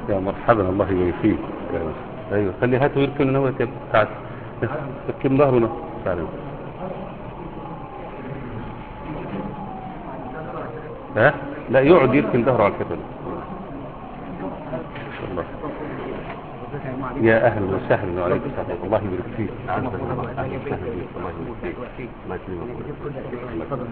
يا مرحبا الله يبارك فيك ايوه خلي هاته يركن هنا ويتب تعال ركن ظهرنا تعال ها لا يقعد يركن ظهره على الكتاب ما شاء الله يا اهلا وسهلا وعليكم السلام الله يبارك فيك اهلا وسهلا بك الله يبارك فيك ما يسلمك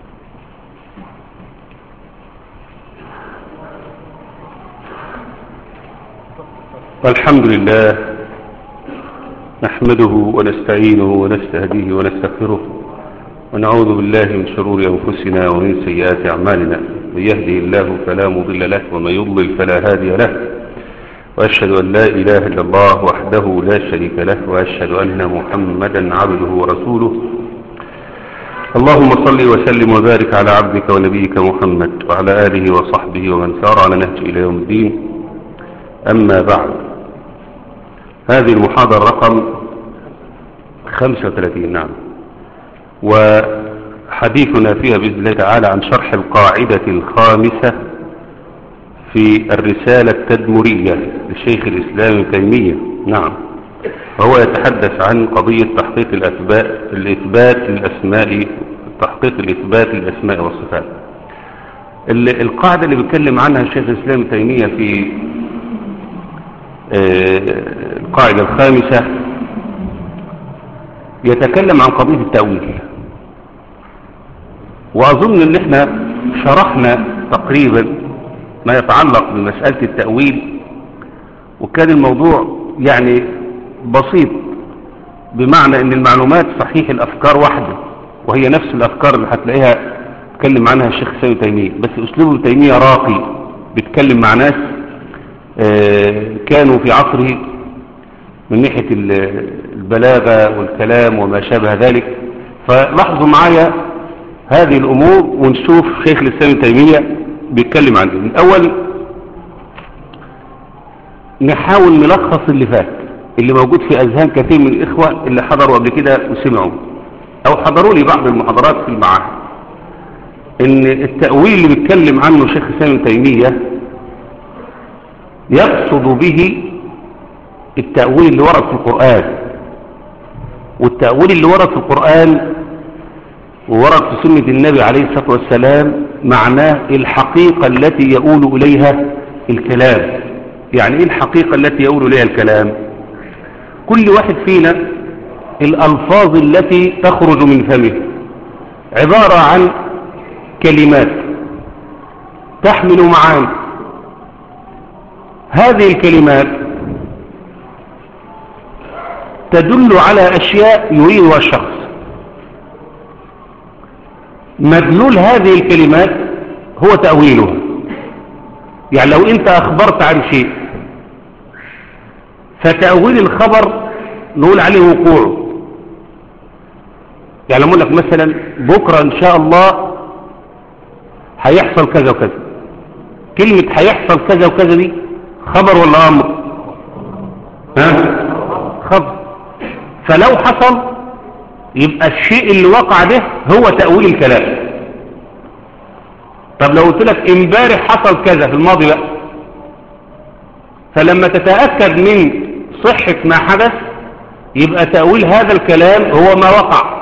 الحمد لله نحمده ونستعينه ونستهديه ونستغفره ونعوذ بالله من شرور أنفسنا ومن سيئات أعمالنا من يهدي الله فلا مضل له ومن يضلل فلا هادي له وأشهد أن لا إله إلا الله وحده لا شريك له وأشهد أن محمدا عبده ورسوله اللهم صل وسلم وبارك على عبدك ونبيك محمد وعلى آله وصحبه ومن سار على نهج إلى يوم الدين أما بعد هذه المحاضرة رقم 35 نعم وحديثنا فيها بإذن الله تعالى عن شرح القاعدة الخامسة في الرسالة التدمرية للشيخ الإسلام ابن تيمية نعم وهو يتحدث عن قضية تحقيق الأثبات الإثبات للأسماء تحقيق الإثبات للأسماء والصفات القاعدة اللي بيتكلم عنها الشيخ الإسلام ابن تيمية في القاعدة الخامسة يتكلم عن قضية التأويل وأظن أن احنا شرحنا تقريبا ما يتعلق بمسألة التأويل وكان الموضوع يعني بسيط بمعنى أن المعلومات صحيح الأفكار واحدة وهي نفس الأفكار اللي هتلاقيها تكلم عنها الشيخ سامي تيمية بس أسلوب تيمية راقي بيتكلم مع ناس كانوا في عصره من ناحية البلاغة والكلام وما شابه ذلك فلاحظوا معايا هذه الأمور ونشوف شيخ الإسلام تيمية بيتكلم عنه الأول نحاول نلخص اللي فات اللي موجود في أذهان كثير من الإخوة اللي حضروا قبل كده وسمعوا أو حضروا لي بعض المحاضرات في المعاهد إن التأويل اللي بيتكلم عنه شيخ الإسلام تيمية يقصد به التأويل اللي ورد في القرآن والتأويل اللي ورد في القرآن وورد في سنة النبي عليه الصلاة والسلام معناه الحقيقة التي يؤول إليها الكلام يعني ايه الحقيقة التي يؤول إليها الكلام كل واحد فينا الألفاظ التي تخرج من فمه عبارة عن كلمات تحمل معاني هذه الكلمات تدل على أشياء يريدها الشخص مدلول هذه الكلمات هو تأويلها يعني لو أنت أخبرت عن شيء فتأويل الخبر نقول عليه وقوعه يعني لما أقول لك مثلا بكرة إن شاء الله هيحصل كذا وكذا كلمة هيحصل كذا وكذا دي خبر ولا أمر ها خبر فلو حصل يبقى الشيء اللي وقع ده هو تأويل الكلام طب لو قلت لك امبارح حصل كذا في الماضي بقى فلما تتأكد من صحة ما حدث يبقى تأويل هذا الكلام هو ما وقع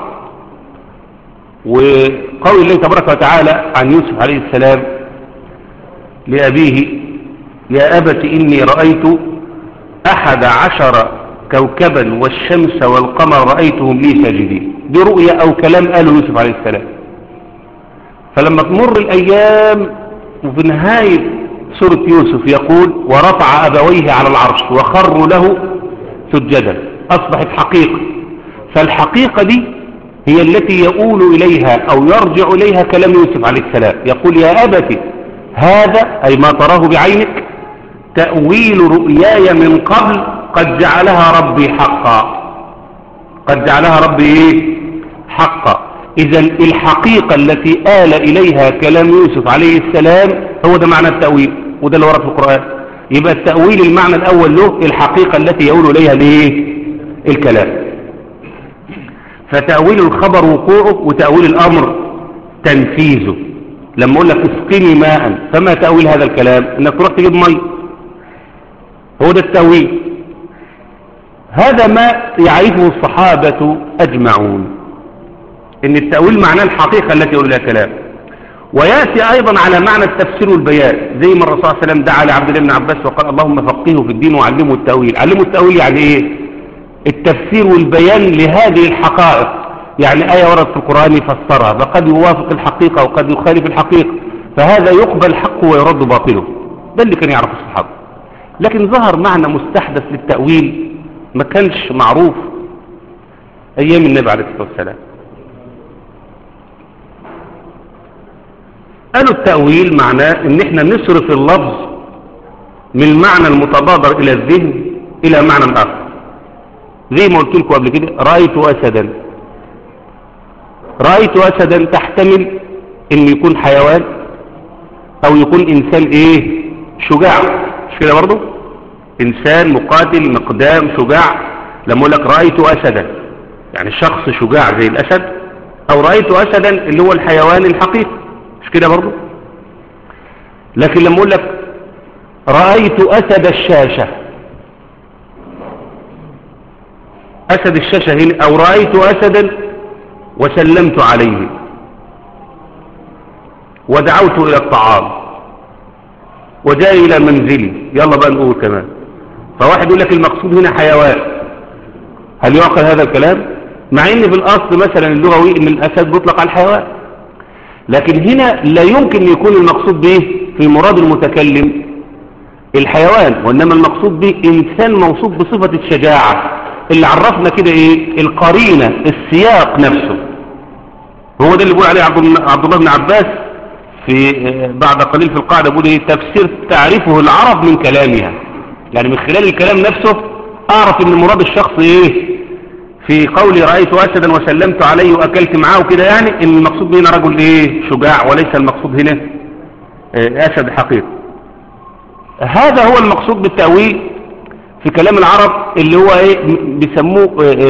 وقول الله تبارك وتعالى عن يوسف عليه السلام لأبيه يا أبت إني رأيت أحد عشر كوكبا والشمس والقمر رأيتهم لي ساجدين دي رؤية أو كلام قاله يوسف عليه السلام فلما تمر الأيام وفي نهاية سورة يوسف يقول ورفع أبويه على العرش وخروا له سجدا أصبحت حقيقة فالحقيقة دي هي التي يؤول إليها أو يرجع إليها كلام يوسف عليه السلام يقول يا أبت هذا أي ما تراه بعينك تأويل رؤياي من قبل قد جعلها ربي حقا قد جعلها ربي إيه؟ حقا إذا الحقيقة التي آل إليها كلام يوسف عليه السلام هو ده معنى التأويل وده اللي ورد في القرآن يبقى التأويل المعنى الأول له الحقيقة التي يقول إليها ليه الكلام فتأويل الخبر وقوعه وتأويل الأمر تنفيذه لما أقول لك اسقني ماء فما تأويل هذا الكلام إنك تروح تجيب مي هو ده التأويل هذا ما يعرفه الصحابة أجمعون إن التأويل معناه الحقيقة التي يقول لها كلام ويأتي أيضا على معنى التفسير والبيان زي ما الرسول صلى الله عليه وسلم دعا لعبد الله بن عباس وقال اللهم فقهه في الدين وعلمه التأويل علمه التأويل يعني إيه التفسير والبيان لهذه الحقائق يعني آية وردت في القرآن يفسرها فقد يوافق الحقيقة وقد يخالف الحقيقة فهذا يقبل حقه ويرد باطله ده اللي كان يعرف الصحابة لكن ظهر معنى مستحدث للتأويل ما كانش معروف أيام النبي عليه الصلاة والسلام قالوا التأويل معناه ان احنا نصرف اللفظ من المعنى المتبادر الى الذهن الى معنى اخر زي ما قلت لكم قبل كده رأيت أسدا رأيت أسدا تحتمل ان يكون حيوان او يكون انسان ايه شجاع مش كده برضه انسان مقاتل مقدام شجاع لما اقول لك رأيت أسدا يعني شخص شجاع زي الأسد او رأيت أسدا اللي هو الحيوان الحقيقي مش كده برضه لكن لما اقول لك رأيت أسد الشاشة أسد الشاشة هنا أو رأيت أسدا وسلمت عليه ودعوت إلى الطعام وجاء إلى منزلي يلا بقى نقول كمان فواحد يقول لك المقصود هنا حيوان هل يعقل هذا الكلام مع ان في الأصل مثلا اللغوي ان الأسد بيطلق على الحيوان لكن هنا لا يمكن يكون المقصود به في مراد المتكلم الحيوان وإنما المقصود به إنسان موصوف بصفة الشجاعة اللي عرفنا كده إيه القرينة السياق نفسه هو ده اللي بيقول عليه عبد الله بن عباس في بعد قليل في القاعدة بيقول إيه تفسير تعرفه العرب من كلامها يعني من خلال الكلام نفسه أعرف إن مراد الشخص إيه في قولي رأيت أسدا وسلمت عليه وأكلت معاه كده يعني إن المقصود هنا رجل إيه شجاع وليس المقصود هنا أسد حقيقي هذا هو المقصود بالتأويل في كلام العرب اللي هو إيه بيسموه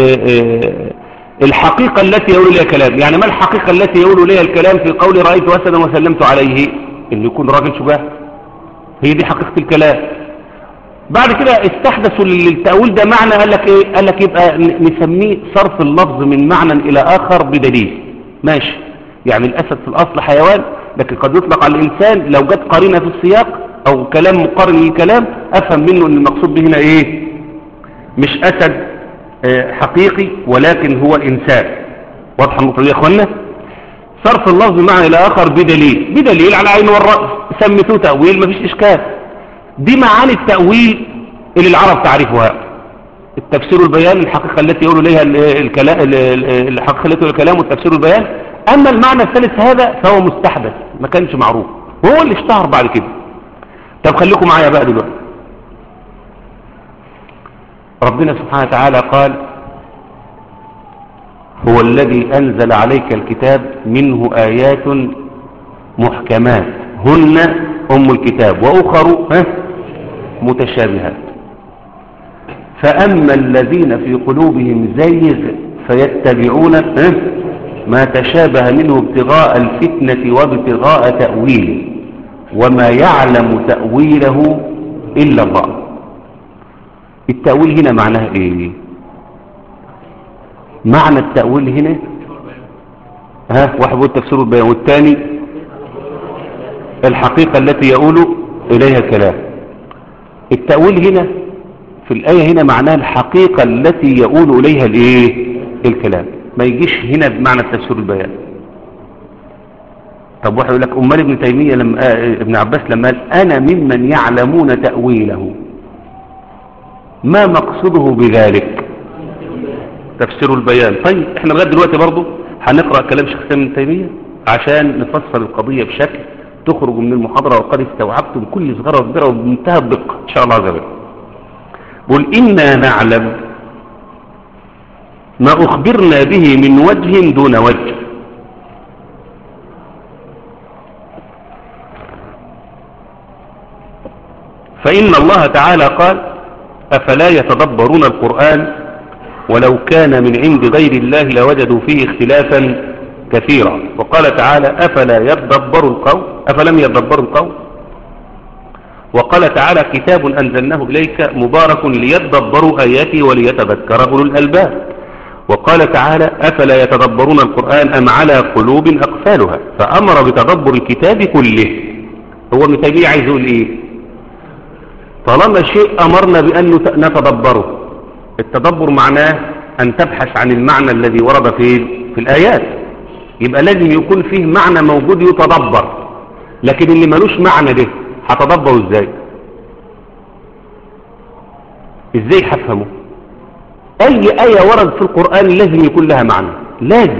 الحقيقة التي يقول لها الكلام يعني ما الحقيقة التي يقول لها الكلام في قولي رأيت أسدا وسلمت عليه إن يكون راجل شجاع هي دي حقيقة الكلام بعد كده استحدثوا للتأويل ده معنى قال لك ايه قال لك يبقى نسميه صرف اللفظ من معنى الى اخر بدليل ماشي يعني الاسد في الاصل حيوان لكن قد يطلق على الانسان لو جت قرينه في السياق او كلام مقارن للكلام افهم منه ان المقصود به هنا ايه مش اسد اه حقيقي ولكن هو انسان واضحه النقطه دي يا اخوانا صرف اللفظ معنى الى اخر بدليل بدليل على عين والراس سميتوه تاويل مفيش اشكال دي معاني التأويل اللي العرب تعرفها التفسير والبيان الحقيقة التي يقول لها الكلام الحقيقة التي يقول الكلام والتفسير والبيان أما المعنى الثالث هذا فهو مستحدث ما كانش معروف وهو اللي اشتهر بعد كده طب خليكم معايا بقى دلوقتي ربنا سبحانه وتعالى قال هو الذي أنزل عليك الكتاب منه آيات محكمات هن أم الكتاب وأخر ها متشابهات فأما الذين في قلوبهم زيغ فيتبعون ها ما تشابه منه ابتغاء الفتنة وابتغاء تأويله وما يعلم تأويله إلا الله التأويل هنا معناه إيه معنى التأويل هنا ها واحد بيقول تفسير البيان والثاني الحقيقة التي يقول إليها الكلام التأويل هنا في الآية هنا معناها الحقيقة التي يقول إليها الإيه الكلام ما يجيش هنا بمعنى التفسير البيان طب واحد يقول لك أمال ابن تيمية لما آه ابن عباس لما قال أنا ممن يعلمون تأويله ما مقصده بذلك تفسير البيان طيب احنا لغايه دلوقتي برضه هنقرأ كلام شيخ ابن تيمية عشان نفصل القضية بشكل تخرج من المحاضرة وقد استوعبتم كل صغيرة وكبيرة وبمنتهى الدقة إن شاء الله عز وجل قل إنا نعلم ما أخبرنا به من وجه دون وجه فإن الله تعالى قال أفلا يتدبرون القرآن ولو كان من عند غير الله لوجدوا فيه اختلافا كثيرا وقال تعالى أفلا يدبروا القول أفلم يدبروا القول وقال تعالى كتاب أنزلناه إليك مبارك ليدبروا آياته وليتذكر أولو الألباب وقال تعالى أفلا يتدبرون القرآن أم على قلوب أقفالها فأمر بتدبر الكتاب كله هو ابن تيمية عايز يقول إيه طالما شيء أمرنا بأن نتدبره التدبر معناه أن تبحث عن المعنى الذي ورد في في الآيات يبقى لازم يكون فيه معنى موجود يتدبر لكن اللي ملوش معنى ده هتدبره ازاي ازاي هفهمه اي آية ورد في القرآن لازم يكون لها معنى لازم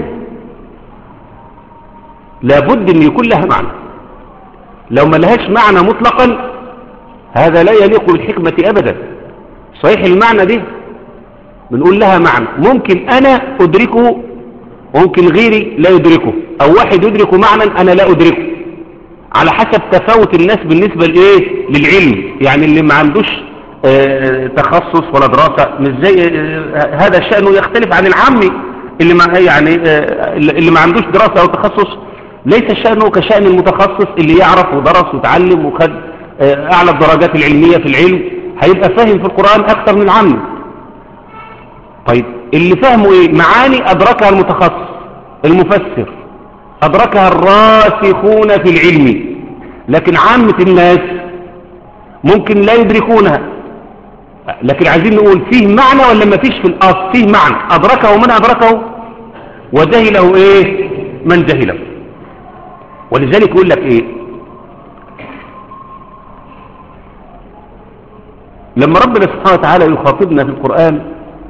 لابد ان يكون لها معنى لو ما لهاش معنى مطلقا هذا لا يليق بالحكمة ابدا صحيح المعنى ده بنقول لها معنى ممكن انا ادركه وممكن غيري لا يدركه او واحد يدرك معنى انا لا ادركه على حسب تفاوت الناس بالنسبة لايه للعلم يعني اللي ما عندوش اه تخصص ولا دراسة مش زي اه هذا شأنه يختلف عن العامي اللي ما يعني اه اللي ما عندوش دراسة او تخصص ليس شأنه كشأن المتخصص اللي يعرف ودرس وتعلم وخد اعلى الدرجات العلمية في العلم هيبقى فاهم في القرآن اكثر من العامي طيب اللي فهمه ايه معاني ادركها المتخصص المفسر ادركها الراسخون في العلم لكن عامة الناس ممكن لا يدركونها لكن عايزين نقول فيه معنى ولا ما فيش في الاصل فيه معنى ادركه من ادركه وجهله ايه من جهله ولذلك يقول لك ايه لما ربنا سبحانه وتعالى يخاطبنا في القرآن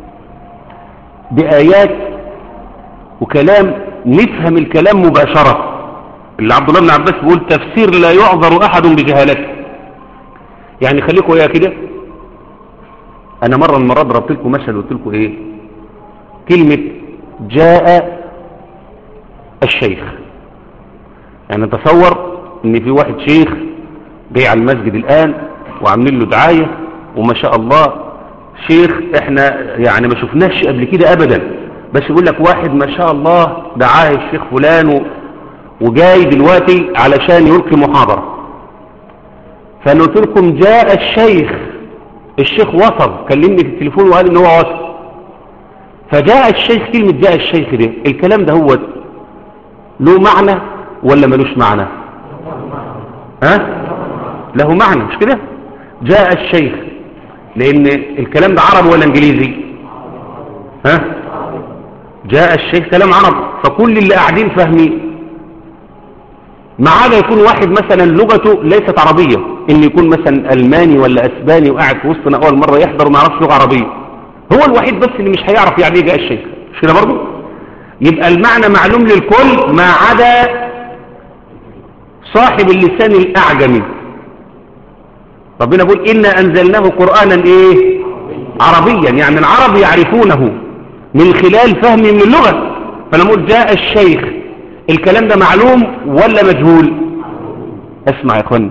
بآيات وكلام نفهم الكلام مباشرة اللي عبد الله بن عباس بيقول تفسير لا يعذر أحد بجهالته يعني خليكم يا كده أنا مرة من المرات ضربت لكم مثل قلت لكم إيه كلمة جاء الشيخ يعني تصور إن في واحد شيخ جاي على المسجد الآن وعاملين له دعاية وما شاء الله شيخ احنا يعني ما شفناش قبل كده ابدا بس يقول لك واحد ما شاء الله دعاه الشيخ فلان وجاي دلوقتي علشان يلقي محاضرة فانا قلت لكم جاء الشيخ الشيخ وصل كلمني في التليفون وقال ان هو وصل فجاء الشيخ كلمة جاء الشيخ ده الكلام ده هو له معنى ولا ملوش معنى ها له معنى مش كده جاء الشيخ لان الكلام ده عربي ولا انجليزي ها جاء الشيخ كلام عربي فكل اللي قاعدين فاهمين ما عدا يكون واحد مثلا لغته ليست عربية ان يكون مثلا الماني ولا اسباني وقاعد في وسطنا اول مرة يحضر وما يعرفش لغة عربية هو الوحيد بس اللي مش هيعرف يعني ايه جاء الشيخ مش كده برضه يبقى المعنى معلوم للكل ما عدا صاحب اللسان الاعجمي ربنا يقول إنا أنزلناه قرآنا إيه عربيا يعني العرب يعرفونه من خلال فهم من اللغة فنقول جاء الشيخ الكلام ده معلوم ولا مجهول اسمع يا اخوان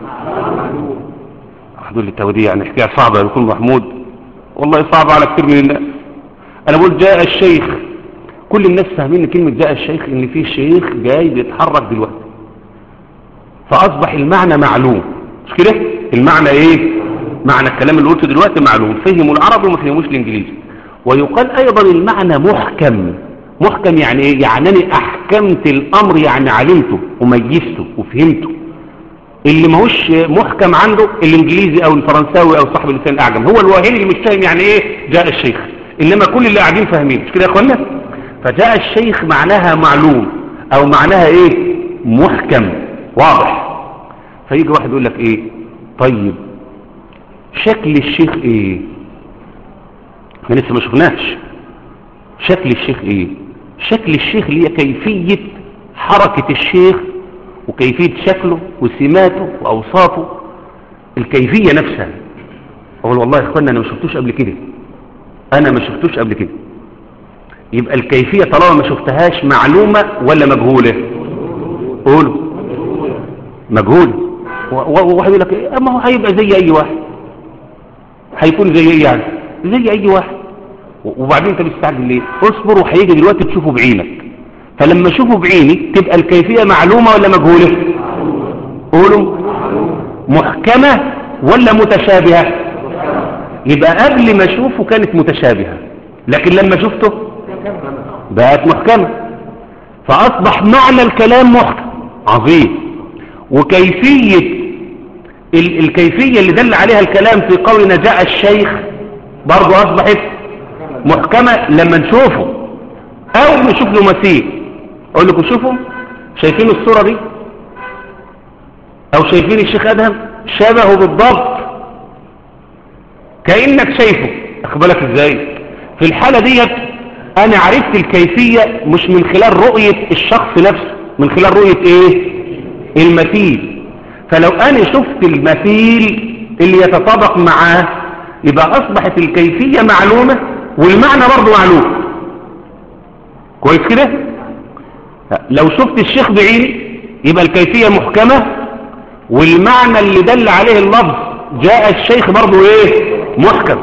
حدود التوديع يعني حكاية صعبة يكون محمود والله صعبة على كثير من الناس انا بقول جاء الشيخ كل الناس فاهمين كلمة جاء الشيخ ان في شيخ جاي بيتحرك دلوقتي فاصبح المعنى معلوم مش كده المعنى ايه معنى الكلام اللي قلته دلوقتي معلوم فهموا العربي وما فهموش الانجليزي ويقال ايضا المعنى محكم محكم يعني ايه يعني انا احكمت الامر يعني علمته وميزته وفهمته اللي ماهوش محكم عنده الانجليزي او الفرنساوي او صاحب اللسان الاعجم هو الوحيد اللي مش فاهم يعني ايه جاء الشيخ انما كل اللي قاعدين فاهمين مش كده يا اخوانا فجاء الشيخ معناها معلوم او معناها ايه محكم واضح فيجي واحد يقول لك ايه طيب شكل الشيخ ايه احنا لسه ما شفناش شكل الشيخ ايه شكل الشيخ اللي هي كيفية حركة الشيخ وكيفية شكله وسماته واوصافه الكيفية نفسها اقول والله يا اخوانا انا ما شفتوش قبل كده انا ما شفتوش قبل كده يبقى الكيفية طالما ما شفتهاش معلومة ولا مجهولة قولوا مجهول وواحد يقول لك إيه؟ اما هو هيبقى زي اي واحد هيكون زي ايه يعني زي اي واحد وبعدين انت مستعجل ليه اصبر وهيجي دلوقتي تشوفه بعينك فلما اشوفه بعيني تبقى الكيفية معلومة ولا مجهولة قولوا محكمة ولا متشابهة يبقى قبل ما اشوفه كانت متشابهة لكن لما شفته بقت محكمة فأصبح معنى الكلام محكم عظيم وكيفية ال الكيفية اللي دل عليها الكلام في قولنا جاء الشيخ برضو أصبحت محكمة لما نشوفه أو نشوف له مثيل أقول لكم شوفوا شايفين الصورة دي أو شايفين الشيخ أدهم شبهه بالضبط كأنك شايفه أخبرك إزاي في الحالة ديت أنا عرفت الكيفية مش من خلال رؤية الشخص نفسه من خلال رؤية إيه المثيل فلو أنا شفت المثيل اللي يتطابق معاه يبقى أصبحت الكيفية معلومة والمعنى برضه معلوم كويس كده لو شفت الشيخ بعيني يبقى الكيفية محكمة والمعنى اللي دل عليه اللفظ جاء الشيخ برضه ايه محكم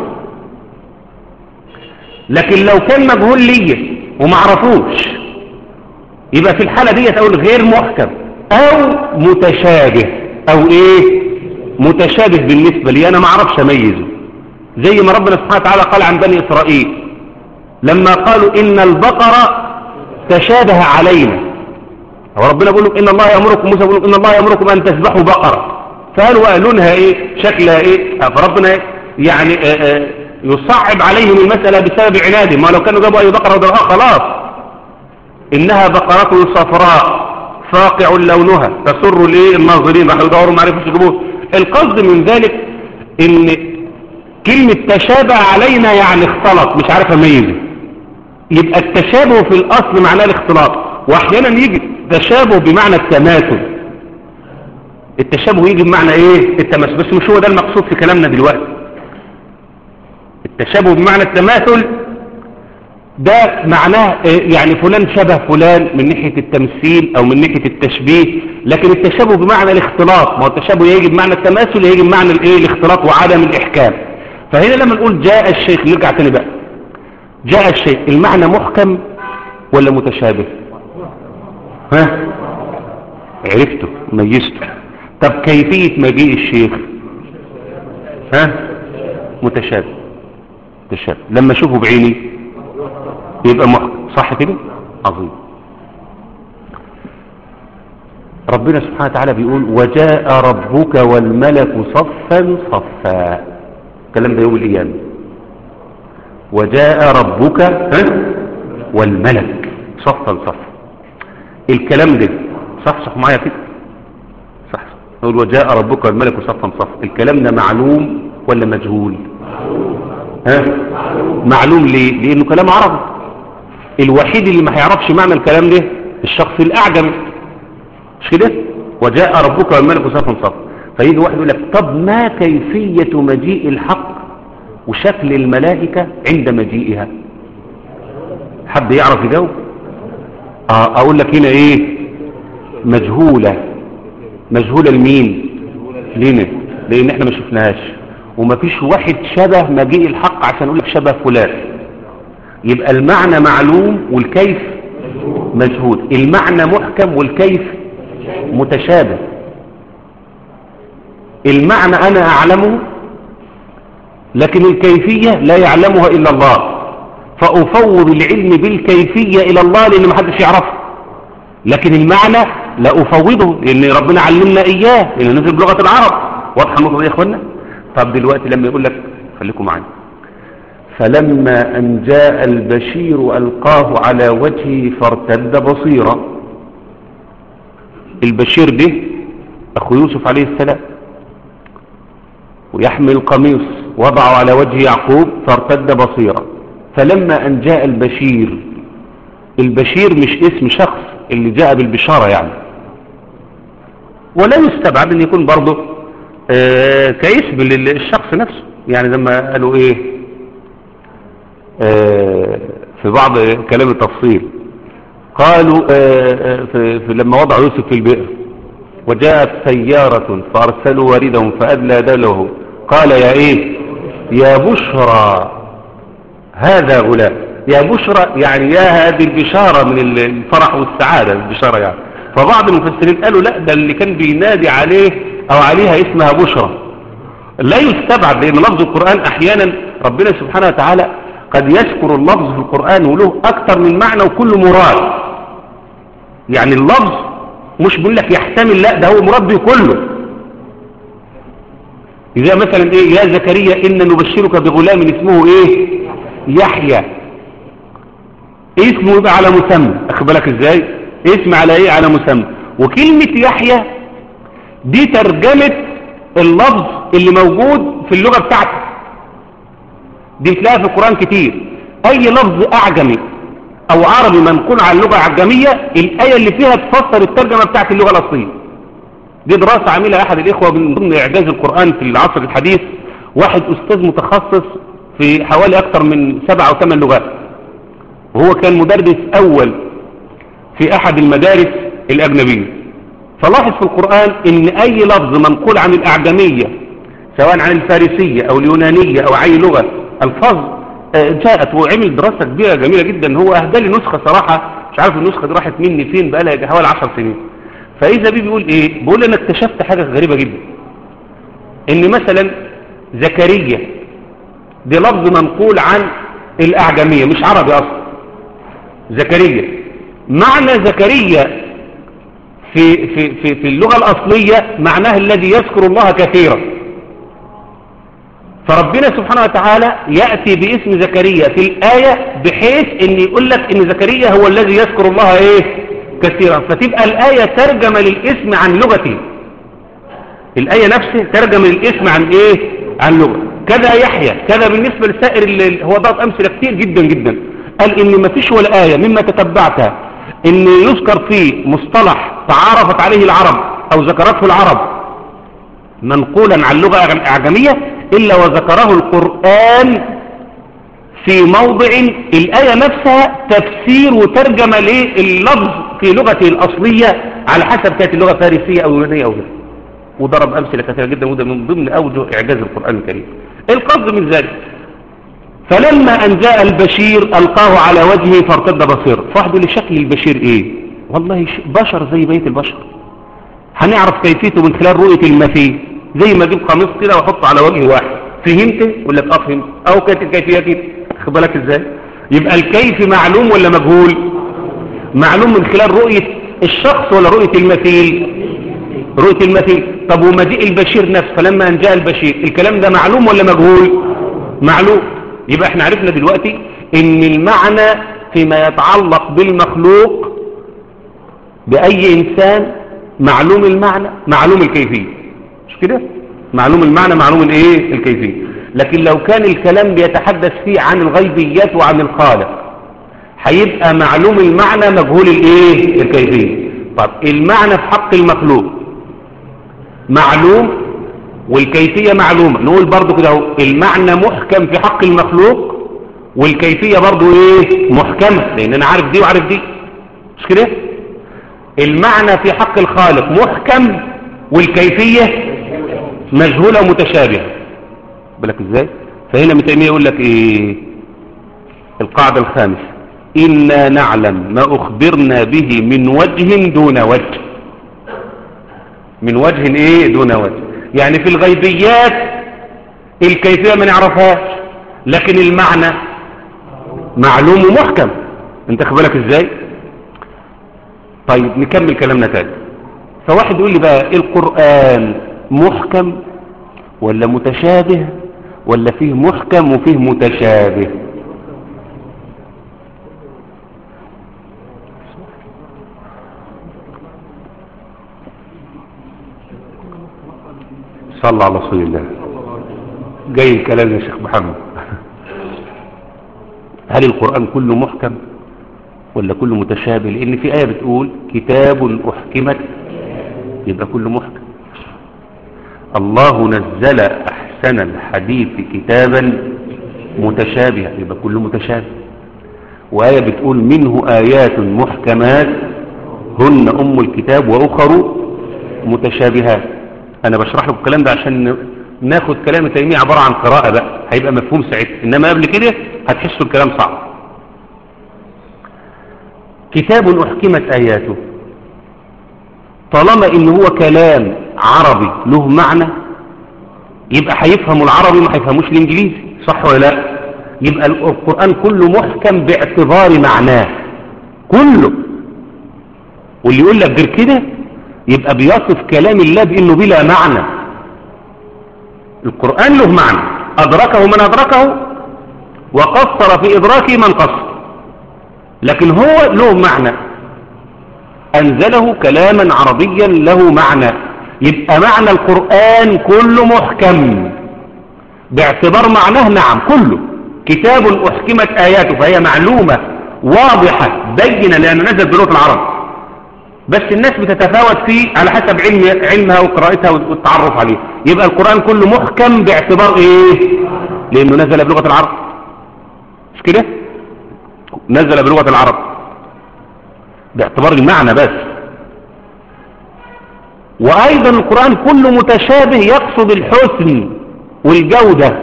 لكن لو كان مجهول ليا ومعرفوش يبقى في الحالة دي اقول غير محكم او متشابه او ايه متشابه بالنسبة لي انا معرفش اميزه زي ما ربنا سبحانه وتعالى قال عن بني اسرائيل لما قالوا ان البقرة تشابه علينا هو ربنا بيقول لهم ان الله يامركم موسى بيقول ان الله يامركم ان تذبحوا بقره فقالوا لونها ايه شكلها ايه فربنا يعني آآ آآ يصعب عليهم المساله بسبب عنادهم ما لو كانوا جابوا اي بقره ودرها خلاص انها بقره صفراء فاقع لونها تسر الايه الناظرين راح يدوروا ما عرفوش يجيبوه القصد من ذلك ان كلمه تشابه علينا يعني اختلط مش عارف اميزه يبقى التشابه في الأصل معناه الاختلاط وأحيانا يجي تشابه بمعنى التماثل التشابه يجي بمعنى ايه التماثل بس مش هو ده المقصود في كلامنا دلوقتي التشابه بمعنى التماثل ده معناه إيه؟ يعني فلان شبه فلان من ناحية التمثيل او من ناحية التشبيه لكن التشابه بمعنى الاختلاط ما هو التشابه يجي بمعنى التماثل يجي بمعنى الايه الاختلاط وعدم الاحكام فهنا لما نقول جاء الشيخ نرجع تاني بقى جاء الشيء المعنى محكم ولا متشابه ها عرفته ميزته طب كيفية مجيء الشيخ ها متشابه متشابه لما اشوفه بعيني يبقى محكم صح كده عظيم ربنا سبحانه وتعالى بيقول وجاء ربك والملك صفا صفا الكلام ده يوم القيامه وجاء ربك والملك صفا صفا الكلام ده صح صح معايا كده صح نقول وجاء ربك والملك صفا صفا الكلام ده معلوم ولا مجهول ها معلوم ليه لانه كلام عربي الوحيد اللي ما هيعرفش معنى الكلام ده الشخص الاعجم مش كده وجاء ربك والملك صفا صفا فيجي واحد يقول لك طب ما كيفيه مجيء الحق وشكل الملائكة عند مجيئها حد يعرف يجاوب آه اقول لك هنا ايه مجهولة مجهولة لمين لنا لان احنا ما شفناهاش وما فيش واحد شبه مجيء الحق عشان اقول لك شبه فلان يبقى المعنى معلوم والكيف مجهول المعنى محكم والكيف متشابه المعنى انا اعلمه لكن الكيفية لا يعلمها إلا الله فأفوض العلم بالكيفية إلى الله لأن ما حدش يعرفه لكن المعنى لا أفوضه لأن ربنا علمنا إياه لأنه نزل بلغة العرب واضحة النقطة دي يا إخوانا طب دلوقتي لما يقول لك خليكم معايا فلما أن جاء البشير ألقاه على وجهه فارتد بصيرا البشير ده أخو يوسف عليه السلام ويحمل القميص وضعه على وجه يعقوب فارتد بصيرا فلما أن جاء البشير البشير مش اسم شخص اللي جاء بالبشارة يعني ولا يستبعد ان يكون برضه آه كاسم للشخص نفسه يعني لما قالوا ايه آه في بعض كلام التفصيل قالوا آه في في لما وضعوا يوسف في البئر وجاءت سيارة فأرسلوا واردهم فأدلى دله قال يا ايه يا بشرى هذا غلام يا بشرى يعني يا هذه البشارة من الفرح والسعادة البشارة يعني فبعض المفسرين قالوا لا ده اللي كان بينادي عليه او عليها اسمها بشرى لا يستبعد لأن لفظ القرآن أحيانا ربنا سبحانه وتعالى قد يذكر اللفظ في القرآن وله أكثر من معنى وكل مراد يعني اللفظ مش بيقول لك يحتمل لا ده هو مراد به كله إذا مثلا إيه يا زكريا إن نبشرك بغلام اسمه إيه يحيى اسمه يبقى على مسمى أخذ بالك إزاي اسم على إيه على مسمى وكلمة يحيى دي ترجمة اللفظ اللي موجود في اللغة بتاعته دي تلاقيها في القرآن كتير أي لفظ أعجمي أو عربي منقول عن اللغة العجمية الآية اللي فيها تفسر الترجمة بتاعت اللغة الأصلية دي دراسة عملها أحد الإخوة من ضمن إعجاز القرآن في العصر الحديث واحد أستاذ متخصص في حوالي أكثر من سبع أو ثمان لغات وهو كان مدرس أول في أحد المدارس الأجنبية فلاحظ في القرآن إن أي لفظ منقول عن الأعجمية سواء عن الفارسية أو اليونانية أو أي لغة الفاظ جاءت وعمل دراسة كبيرة جميلة جدا هو أهدى لي نسخة صراحة مش عارف النسخة دي راحت مني فين بقى لها حوالي 10 سنين فإذا بيه بيقول إيه بيقول أنا اكتشفت حاجة غريبة جدا إن مثلا زكريا دي لفظ منقول عن الأعجمية مش عربي أصلا زكريا معنى زكريا في, في, في, في اللغة الأصلية معناه الذي يذكر الله كثيرا فربنا سبحانه وتعالى يأتي باسم زكريا في الآية بحيث ان يقول لك ان زكريا هو الذي يذكر الله ايه كثيرا فتبقى الآية ترجم للاسم عن لغته الآية نفسها ترجم للاسم عن ايه عن لغة كذا يحيى كذا بالنسبة لسائر اللي هو ضغط أمثلة كتير جدا جدا قال ان ما فيش ولا آية مما تتبعتها ان يذكر فيه مصطلح تعارفت عليه العرب او ذكرته العرب منقولا عن لغة أعجمية إلا وذكره القرآن في موضع الآية نفسها تفسير وترجمة لللفظ في لغته الأصلية على حسب كانت اللغة فارسية أو يونانية أو غيرها وضرب أمثلة كثيرة جدا وده من ضمن أوجه إعجاز القرآن الكريم القصد من ذلك فلما أن جاء البشير ألقاه على وجهه فارتد بصير فواحد يقول لي شكل البشير إيه والله بشر زي بيت البشر هنعرف كيفيته من خلال رؤية المثيل زي ما اجيب قميص كده واحطه على وجه واحد فهمت ولا لك اه فهمت او كانت الكيفيه كده خد بالك ازاي يبقى الكيف معلوم ولا مجهول معلوم من خلال رؤيه الشخص ولا رؤيه المثيل رؤيه المثيل طب ومجيء البشير نفسه فلما ان جاء البشير الكلام ده معلوم ولا مجهول معلوم يبقى احنا عرفنا دلوقتي ان المعنى فيما يتعلق بالمخلوق باي انسان معلوم المعنى معلوم الكيفيه مش كده معلوم المعنى معلوم الايه الكيفيه لكن لو كان الكلام بيتحدث فيه عن الغيبيات وعن الخالق هيبقى معلوم المعنى مجهول الايه الكيفيه طب المعنى في حق المخلوق معلوم والكيفيه معلومه نقول برضو كده اهو المعنى محكم في حق المخلوق والكيفيه برضو ايه محكمه لان انا عارف دي وعارف دي مش كده المعنى في حق الخالق محكم والكيفيه مجهولة ومتشابهة بالك ازاي فهنا متأمية يقول لك ايه القاعدة الخامسة إنا نعلم ما أخبرنا به من وجه دون وجه من وجه ايه دون وجه يعني في الغيبيات الكيفية ما نعرفهاش لكن المعنى معلوم ومحكم انت خبالك ازاي طيب نكمل كلامنا تاني فواحد يقول لي بقى القرآن محكم ولا متشابه ولا فيه محكم وفيه متشابه صلى على رسول الله جاي الكلام يا شيخ محمد هل القرآن كله محكم ولا كله متشابه لان في آية بتقول كتاب أحكمت يبقى كله محكم الله نزل أحسن الحديث كتابا متشابها يبقى كله متشابه وآية بتقول منه آيات محكمات هن أم الكتاب وأخر متشابهات أنا بشرح لكم الكلام ده عشان ناخد كلام تيمية عبارة عن قراءة بقى هيبقى مفهوم ساعتها إنما قبل كده هتحسوا الكلام صعب كتاب أحكمت آياته طالما إن هو كلام عربي له معنى يبقى هيفهموا العربي ما هيفهموش الانجليزي صح ولا لا يبقى القرآن كله محكم باعتبار معناه كله واللي يقول لك غير كده يبقى بيصف كلام الله بانه بلا معنى القرآن له معنى ادركه من ادركه وقصر في ادراكه من قصر لكن هو له معنى انزله كلاما عربيا له معنى يبقى معنى القرآن كله محكم باعتبار معناه نعم كله كتاب أحكمت آياته فهي معلومة واضحة بينة لأنه نزل بلغة العرب بس الناس بتتفاوت فيه على حسب علم علمها وقراءتها والتعرف عليه يبقى القرآن كله محكم باعتبار ايه لأنه نزل بلغة العرب مش كده نزل بلغة العرب باعتبار المعنى بس وأيضا القرآن كله متشابه يقصد الحسن والجودة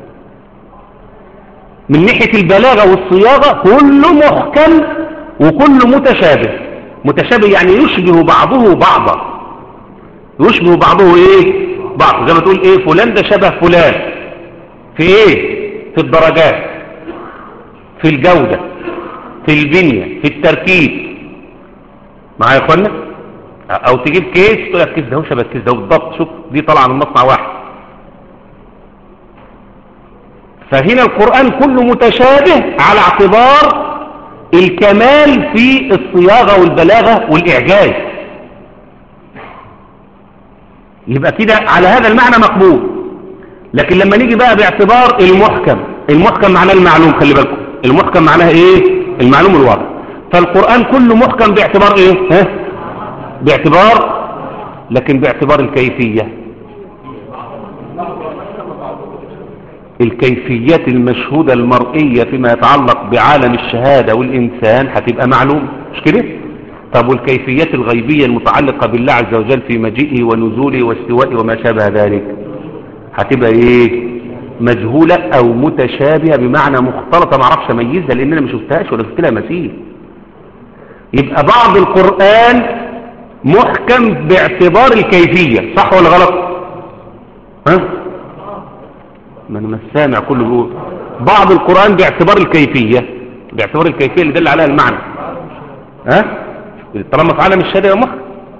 من ناحية البلاغة والصياغة كله محكم وكله متشابه متشابه يعني يشبه بعضه بعضا يشبه بعضه ايه بعض زي ما تقول ايه فلان ده شبه فلان في ايه في الدرجات في الجودة في البنية في التركيب معايا يا اخوانا او تجيب كيس تقول لك الكيس ده هو شبه الكيس ده بالضبط شوف دي طالعه من مصنع واحد فهنا القرآن كله متشابه على اعتبار الكمال في الصياغة والبلاغة والإعجاز يبقى كده على هذا المعنى مقبول لكن لما نيجي بقى باعتبار المحكم المحكم معناه المعلوم خلي بالكم المحكم معناه ايه المعلوم الواضح فالقرآن كله محكم باعتبار ايه ها باعتبار لكن باعتبار الكيفية الكيفيات المشهودة المرئية فيما يتعلق بعالم الشهادة والإنسان هتبقى معلوم مش كده طب والكيفيات الغيبية المتعلقة بالله عز وجل في مجيئه ونزوله واستوائه وما شابه ذلك هتبقى ايه مجهولة او متشابهة بمعنى مختلطة ما اعرفش اميزها لان انا ما شفتهاش ولا شفت لها مثيل يبقى بعض القرآن محكم باعتبار الكيفية صح ولا غلط ها ما انا مش سامع كله بيقول بعض القرآن باعتبار الكيفية باعتبار الكيفية اللي دل عليها المعنى ها طالما في عالم الشهاده محكم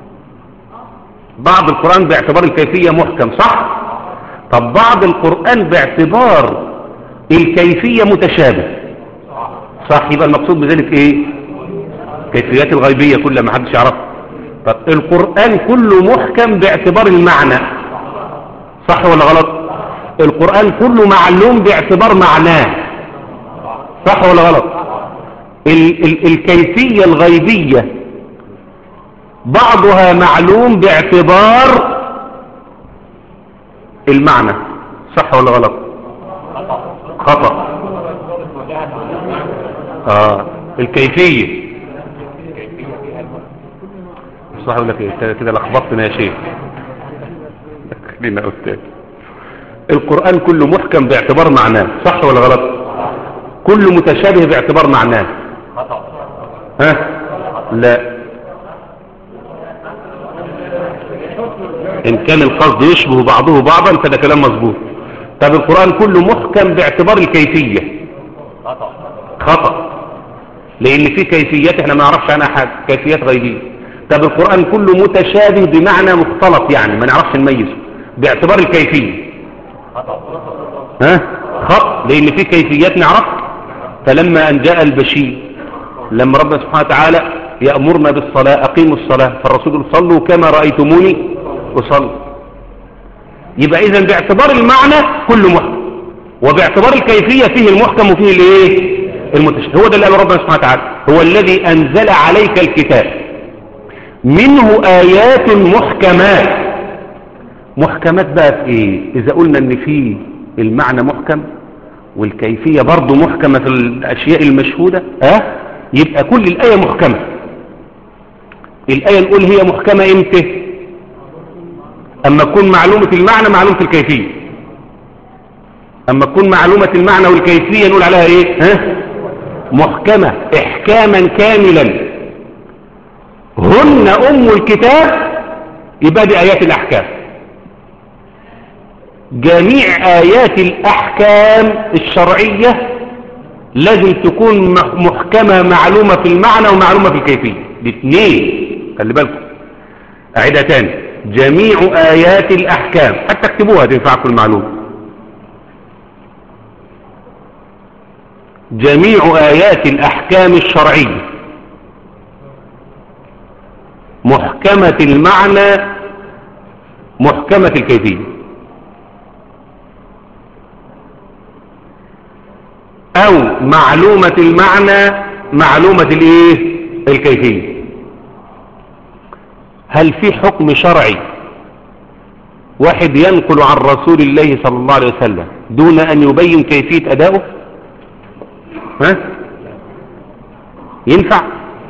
بعض القرآن باعتبار الكيفية محكم صح طب بعض القرآن باعتبار الكيفية متشابه صح يبقى المقصود بذلك ايه كيفيات الغيبية كلها ما حدش يعرفها طب القرآن كله محكم باعتبار المعنى صح ولا غلط القرآن كله معلوم باعتبار معناه صح ولا غلط ال ال الكيفية الغيبية بعضها معلوم باعتبار المعنى صح ولا غلط خطأ آه الكيفية صح يقول لك ايه كده لخبطتنا يا شيخ خلينا استاذ القرآن كله محكم باعتبار معناه صح ولا غلط كله متشابه باعتبار معناه ها لا ان كان القصد يشبه بعضه بعضا فده كلام مظبوط طب القرآن كله محكم باعتبار الكيفية خطأ لان في كيفيات احنا ما نعرفش عنها حاجة كيفيات غيبية طب القرآن كله متشابه بمعنى مختلط يعني ما نعرفش نميزه باعتبار الكيفية ها خط لان في كيفيات نعرفها فلما ان جاء البشير لما ربنا سبحانه وتعالى يأمرنا بالصلاة أقيموا الصلاة فالرسول يقول صلوا كما رأيتموني أصلي يبقى إذا باعتبار المعنى كله محكم وباعتبار الكيفية فيه المحكم وفيه الايه المتشابه هو ده اللي قال ربنا سبحانه وتعالى هو الذي أنزل عليك الكتاب منه آيات محكمات محكمات بقى في ايه إذا قلنا ان فيه المعنى محكم والكيفية برضه محكمة في الأشياء المشهودة ها يبقى كل الآية محكمة الآية نقول هي محكمة امتى أما تكون معلومة المعنى معلومة الكيفية أما تكون معلومة المعنى والكيفية نقول عليها ايه ها محكمة احكاما كاملا هن أم الكتاب يبقى دي آيات الأحكام جميع آيات الأحكام الشرعية لازم تكون محكمة معلومة في المعنى ومعلومة في الكيفية الاثنين خلي بالكم أعيدها تاني جميع آيات الأحكام حتى اكتبوها تنفعكم المعلومة جميع آيات الأحكام الشرعية محكمة المعنى محكمة الكيفية أو معلومة المعنى معلومة الايه الكيفية هل في حكم شرعي واحد ينقل عن رسول الله صلى الله عليه وسلم دون أن يبين كيفية أدائه ها ينفع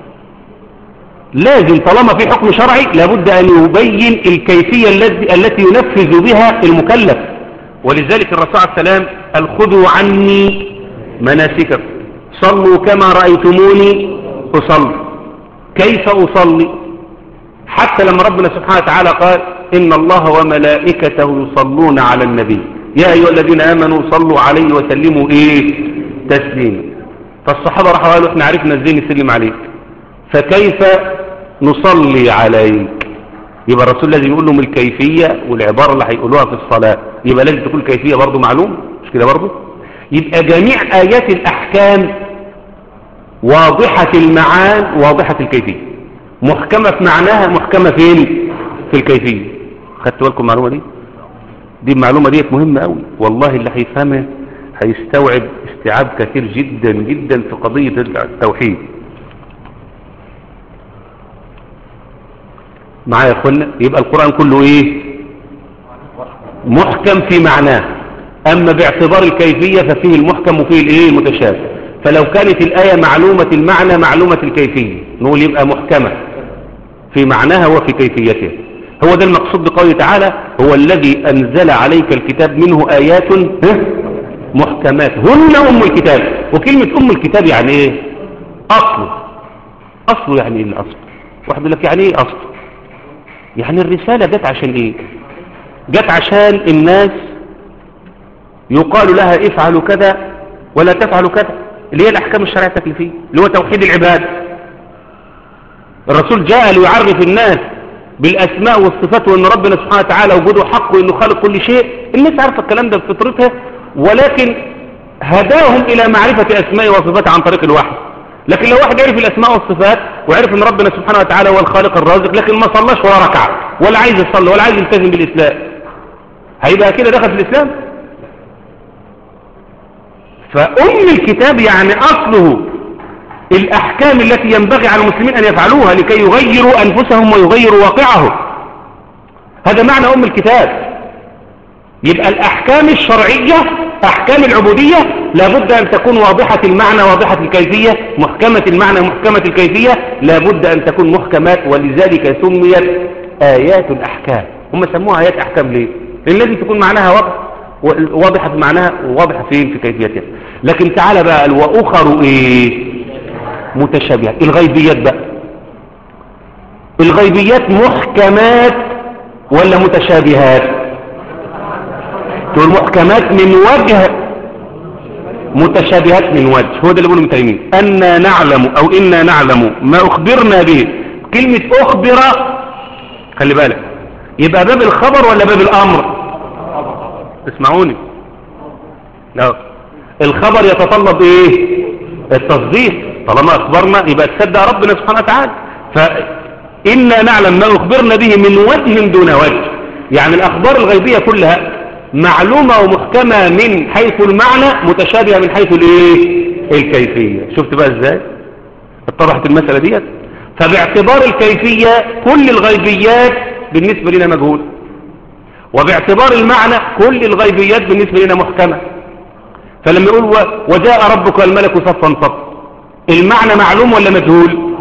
لازم طالما في حكم شرعي لابد أن يبين الكيفية التي ينفذ بها المكلف ولذلك الرسول عليه السلام قال خذوا عني مناسككم صلوا كما رأيتموني أصلي كيف أصلي حتى لما ربنا سبحانه وتعالى قال إن الله وملائكته يصلون على النبي يا أيها الذين آمنوا صلوا عليه وسلموا إيه تسليما فالصحابة راحوا قالوا احنا عرفنا ازاي نسلم عليك فكيف نصلي عليك يبقى الرسول لازم يقول لهم الكيفية والعبارة اللي هيقولوها في الصلاة يبقى لازم تكون الكيفية برضو معلوم مش كده برضو يبقى جميع آيات الأحكام واضحة المعان واضحة الكيفية محكمة في معناها محكمة فين في الكيفية خدت بالكم المعلومة دي دي المعلومة ديت مهمة قوي والله اللي هيفهمها هيستوعب استيعاب كثير جدا جدا في قضية التوحيد معايا يا اخوانا يبقى القرآن كله ايه محكم في معناه اما باعتبار الكيفية ففيه المحكم وفيه الايه المتشابه فلو كانت الآية معلومة المعنى معلومة الكيفية نقول يبقى محكمة في معناها وفي كيفيتها هو ده المقصود بقوله تعالى هو الذي أنزل عليك الكتاب منه آيات محكمات هن أم الكتاب وكلمة أم الكتاب يعني إيه أصله أصله يعني إيه الأصل واحد يقول لك يعني إيه أصل يعني الرسالة جت عشان إيه جت عشان الناس يقال لها افعلوا كذا ولا تفعلوا كذا اللي هي الأحكام الشرعية التكليفية اللي هو توحيد العباد الرسول جاء ليعرف الناس بالأسماء والصفات وأن ربنا سبحانه وتعالى وجوده حق وأنه خالق كل شيء الناس عارفة الكلام ده بفطرتها ولكن هداهم إلى معرفة أسماء وصفات عن طريق الوحي لكن لو واحد عرف الأسماء والصفات وعرف أن ربنا سبحانه وتعالى هو الخالق الرازق لكن ما صلاش ولا ركع ولا عايز يصلي ولا عايز يلتزم بالإسلام هيبقى كده دخل في الإسلام فأم الكتاب يعني أصله الأحكام التي ينبغي على المسلمين أن يفعلوها لكي يغيروا أنفسهم ويغيروا واقعهم هذا معنى أم الكتاب يبقى الأحكام الشرعية أحكام العبودية لابد أن تكون واضحة المعنى واضحة الكيفية محكمة المعنى محكمة الكيفية لابد أن تكون محكمات ولذلك سميت آيات الأحكام هم سموها آيات أحكام ليه؟ لأن لازم تكون معناها واضح واضحة في معناها وواضحة فين في كيفيتها لكن تعالى بقى وأخر إيه متشابهات الغيبيات بقى الغيبيات محكمات ولا متشابهات تقول محكمات من وجه متشابهات من وجه هو ده اللي بيقوله متيمين أنا نعلم أو إنا نعلم ما أخبرنا به كلمة أخبر خلي بالك يبقى باب الخبر ولا باب الأمر اسمعوني لا الخبر يتطلب ايه التصديق طالما اخبرنا يبقى تصدق ربنا سبحانه وتعالى فإنا نعلم ما أخبرنا به من وجه دون وجه يعني الأخبار الغيبية كلها معلومة ومحكمة من حيث المعنى متشابهة من حيث الايه الكيفية شفت بقى ازاي اتضحت المسألة ديت فباعتبار الكيفية كل الغيبيات بالنسبة لنا مجهول وباعتبار المعنى كل الغيبيات بالنسبة لنا محكمة فلما يقول وجاء ربك والملك صفا صفا المعنى معلوم ولا مجهول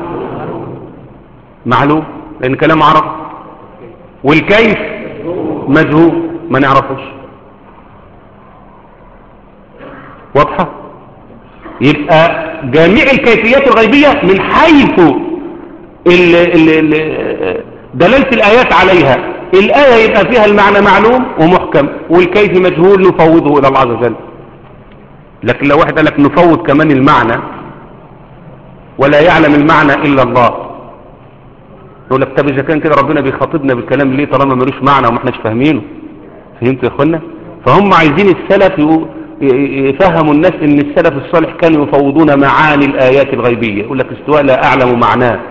معلوم لأن كلام عرب والكيف مجهول ما نعرفوش واضحة يبقى جميع الكيفيات الغيبية من حيث ال ال ال دلالة الآيات عليها الآية يبقى فيها المعنى معلوم ومحكم والكيف مجهول نفوضه إلى الله عز وجل لكن لو واحد قال لك نفوض كمان المعنى ولا يعلم المعنى إلا الله يقول لك طب إذا كان كده ربنا بيخاطبنا بالكلام ليه طالما ملوش معنى وما احناش فاهمينه فهمتوا يا اخوانا فهم عايزين السلف يفهموا الناس ان السلف الصالح كانوا يفوضون معاني الآيات الغيبية يقول لك استواء لا أعلم معناه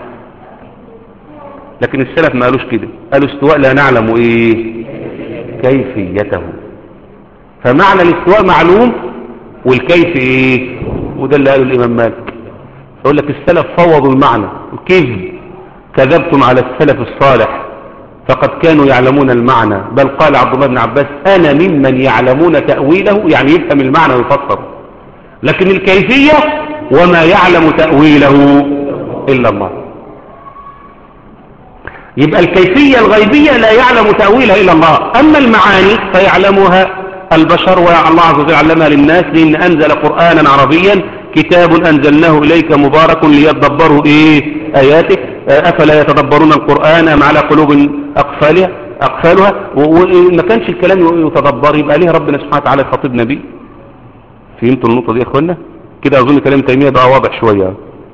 لكن السلف ما قالوش كده قالوا استواء لا نعلم ايه كيفيته فمعنى الاستواء معلوم والكيف ايه وده اللي قاله الامام مالك يقول لك السلف فوضوا المعنى كذب كذبتم على السلف الصالح فقد كانوا يعلمون المعنى بل قال عبد الله بن عباس انا ممن يعلمون تأويله يعني يفهم المعنى ويفسر لكن الكيفية وما يعلم تأويله الا الله يبقى الكيفية الغيبية لا يعلم تأويلها إلا الله أما المعاني فيعلمها البشر والله عز وجل علمها للناس لأن أنزل قرآنا عربيا كتاب أنزلناه إليك مبارك ليتدبروا إيه آياته أفلا يتدبرون القرآن أم على قلوب أقفالها أقفالها وما كانش الكلام يتدبر يبقى ليه ربنا سبحانه وتعالى يخاطبنا بيه فهمتوا النقطة دي يا أخوانا كده أظن كلام تيمية بقى واضح شوية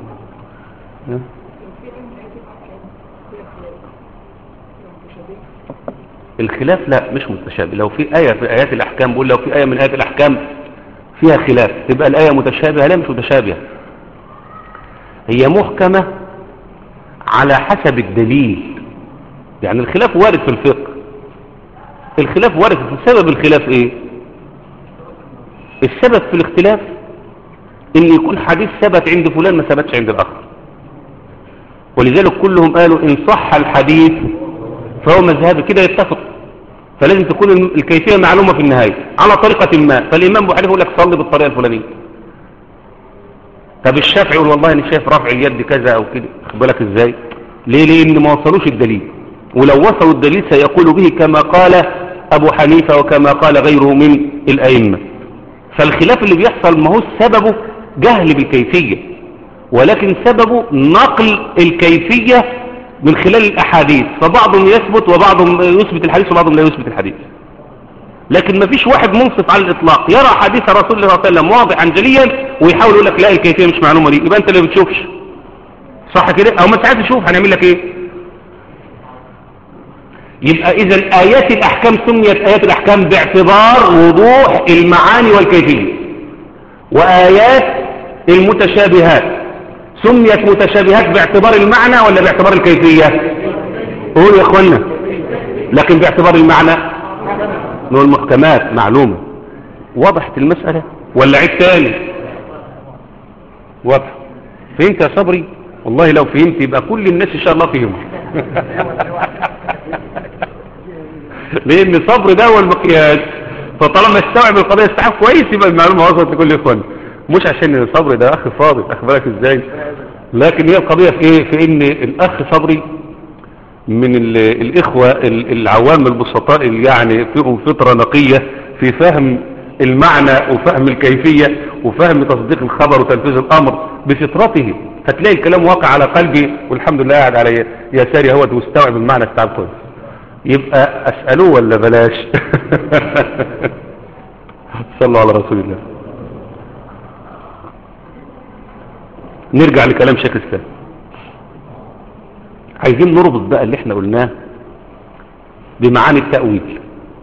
الخلاف لا مش متشابه لو في آية في آيات الأحكام بقول لو في آية من آيات الأحكام فيها خلاف تبقى الآية متشابهة لا مش متشابهة هي محكمة على حسب الدليل يعني الخلاف وارد في الفقه الخلاف وارد في سبب الخلاف ايه السبب في الاختلاف ان يكون حديث ثبت عند فلان ما ثبتش عند الاخر ولذلك كلهم قالوا ان صح الحديث فهو مذهبي كده يتفق فلازم تكون الكيفية معلومة في النهاية على طريقة ما فالإمام أبو حنيفه يقول لك صلي بالطريقة الفلانية طب الشافعي يقول والله أنا شايف رفع اليد كذا أو كده خد بالك إزاي ليه لأن ما وصلوش الدليل ولو وصلوا الدليل سيقول به كما قال أبو حنيفة وكما قال غيره من الأئمة فالخلاف اللي بيحصل ما هو سببه جهل بالكيفية ولكن سببه نقل الكيفية من خلال الأحاديث فبعضهم يثبت وبعضهم يثبت الحديث وبعضهم لا يثبت الحديث لكن ما فيش واحد منصف على الإطلاق يرى حديث رسول الله صلى الله عليه وسلم واضحا جليا ويحاول يقول لك لا الكيفية مش معلومة دي يبقى أنت اللي بتشوفش صح كده أو ما ساعات تشوف هنعمل لك إيه يبقى إذا آيات الأحكام سميت آيات الأحكام باعتبار وضوح المعاني والكيفية وآيات المتشابهات سميت متشابهات باعتبار المعنى ولا باعتبار الكيفية قولوا يا اخوانا لكن باعتبار المعنى نقول المحكمات معلومة وضحت المسألة ولا عيد تاني واضح فهمت يا صبري والله لو فهمت يبقى كل الناس ان شاء الله فهموا لان صبر ده هو المقياس فطالما استوعب القضية استيعاب كويس يبقى المعلومة وصلت لكل اخواننا مش عشان الصبر ده اخ فاضل اخ بالك ازاي لكن هي القضية في ايه في ان الاخ صبري من الاخوة العوام البسطاء اللي يعني فيهم فطرة نقية في فهم المعنى وفهم الكيفية وفهم تصديق الخبر وتنفيذ الامر بفطرته فتلاقي الكلام واقع على قلبي والحمد لله قاعد على يساري هو واستوعب المعنى استوعب كويس يبقى اسألوه ولا بلاش صلوا على رسول الله نرجع لكلام شيخ الاسلام عايزين نربط بقى اللي احنا قلناه بمعاني التأويل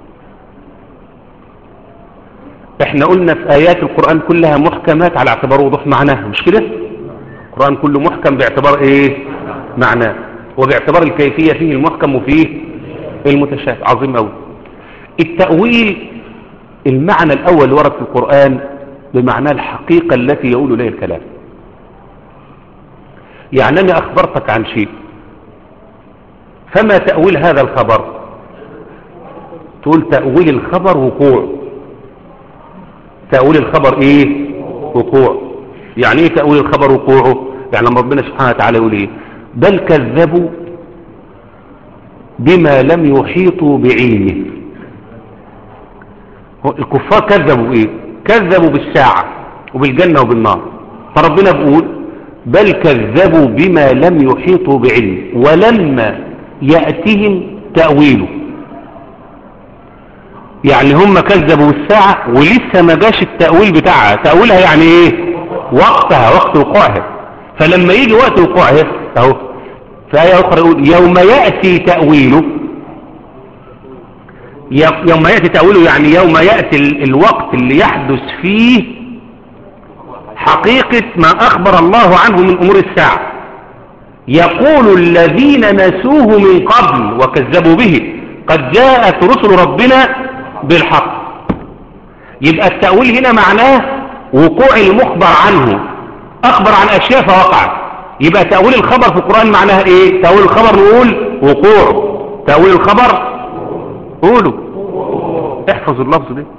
احنا قلنا في ايات القرآن كلها محكمات على اعتبار وضوح معناها مش كده القرآن كله محكم باعتبار ايه معناه وباعتبار الكيفية فيه المحكم وفيه المتشابه عظيم قوي التأويل المعنى الاول اللي ورد في القرآن بمعنى الحقيقة التي يقول اليها الكلام يعني أنا أخبرتك عن شيء فما تأويل هذا الخبر تقول تأويل الخبر وقوع تأويل الخبر إيه وقوع يعني إيه تأويل الخبر وقوعه يعني لما ربنا سبحانه وتعالى يقول إيه بل كذبوا بما لم يحيطوا بعلمه الكفار كذبوا إيه كذبوا بالساعة وبالجنة وبالنار فربنا بيقول بل كذبوا بما لم يحيطوا بعلم ولما يأتهم تأويله يعني هم كذبوا الساعة ولسه ما جاش التأويل بتاعها تأويلها يعني ايه وقتها وقت وقوعها فلما يجي وقت وقوعها اهو في آية أخرى يقول يوم يأتي تأويله يوم يأتي تأويله يعني يوم يأتي الوقت اللي يحدث فيه حقيقة ما أخبر الله عنه من أمور الساعة يقول الذين نسوه من قبل وكذبوا به قد جاءت رسل ربنا بالحق يبقى التأويل هنا معناه وقوع المخبر عنه أخبر عن أشياء فوقعت يبقى تأويل الخبر في القرآن معناها إيه تأويل الخبر نقول وقوع تأويل الخبر قولوا احفظ اللفظ ده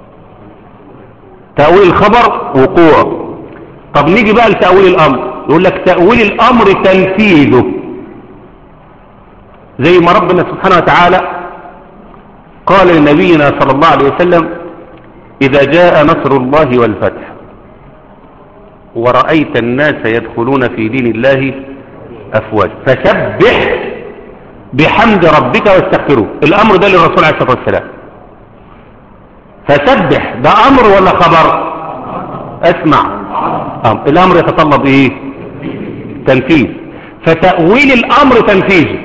تأويل الخبر وقوع طب نيجي بقى لتأويل الأمر يقول لك تأويل الأمر تنفيذه زي ما ربنا سبحانه وتعالى قال لنبينا صلى الله عليه وسلم إذا جاء نصر الله والفتح ورأيت الناس يدخلون في دين الله أفواج فسبح بحمد ربك واستغفره الأمر ده للرسول عليه الصلاة والسلام فسبح ده أمر ولا خبر اسمع أمر. الأمر يتطلب إيه تنفيذ فتأويل الأمر تنفيذه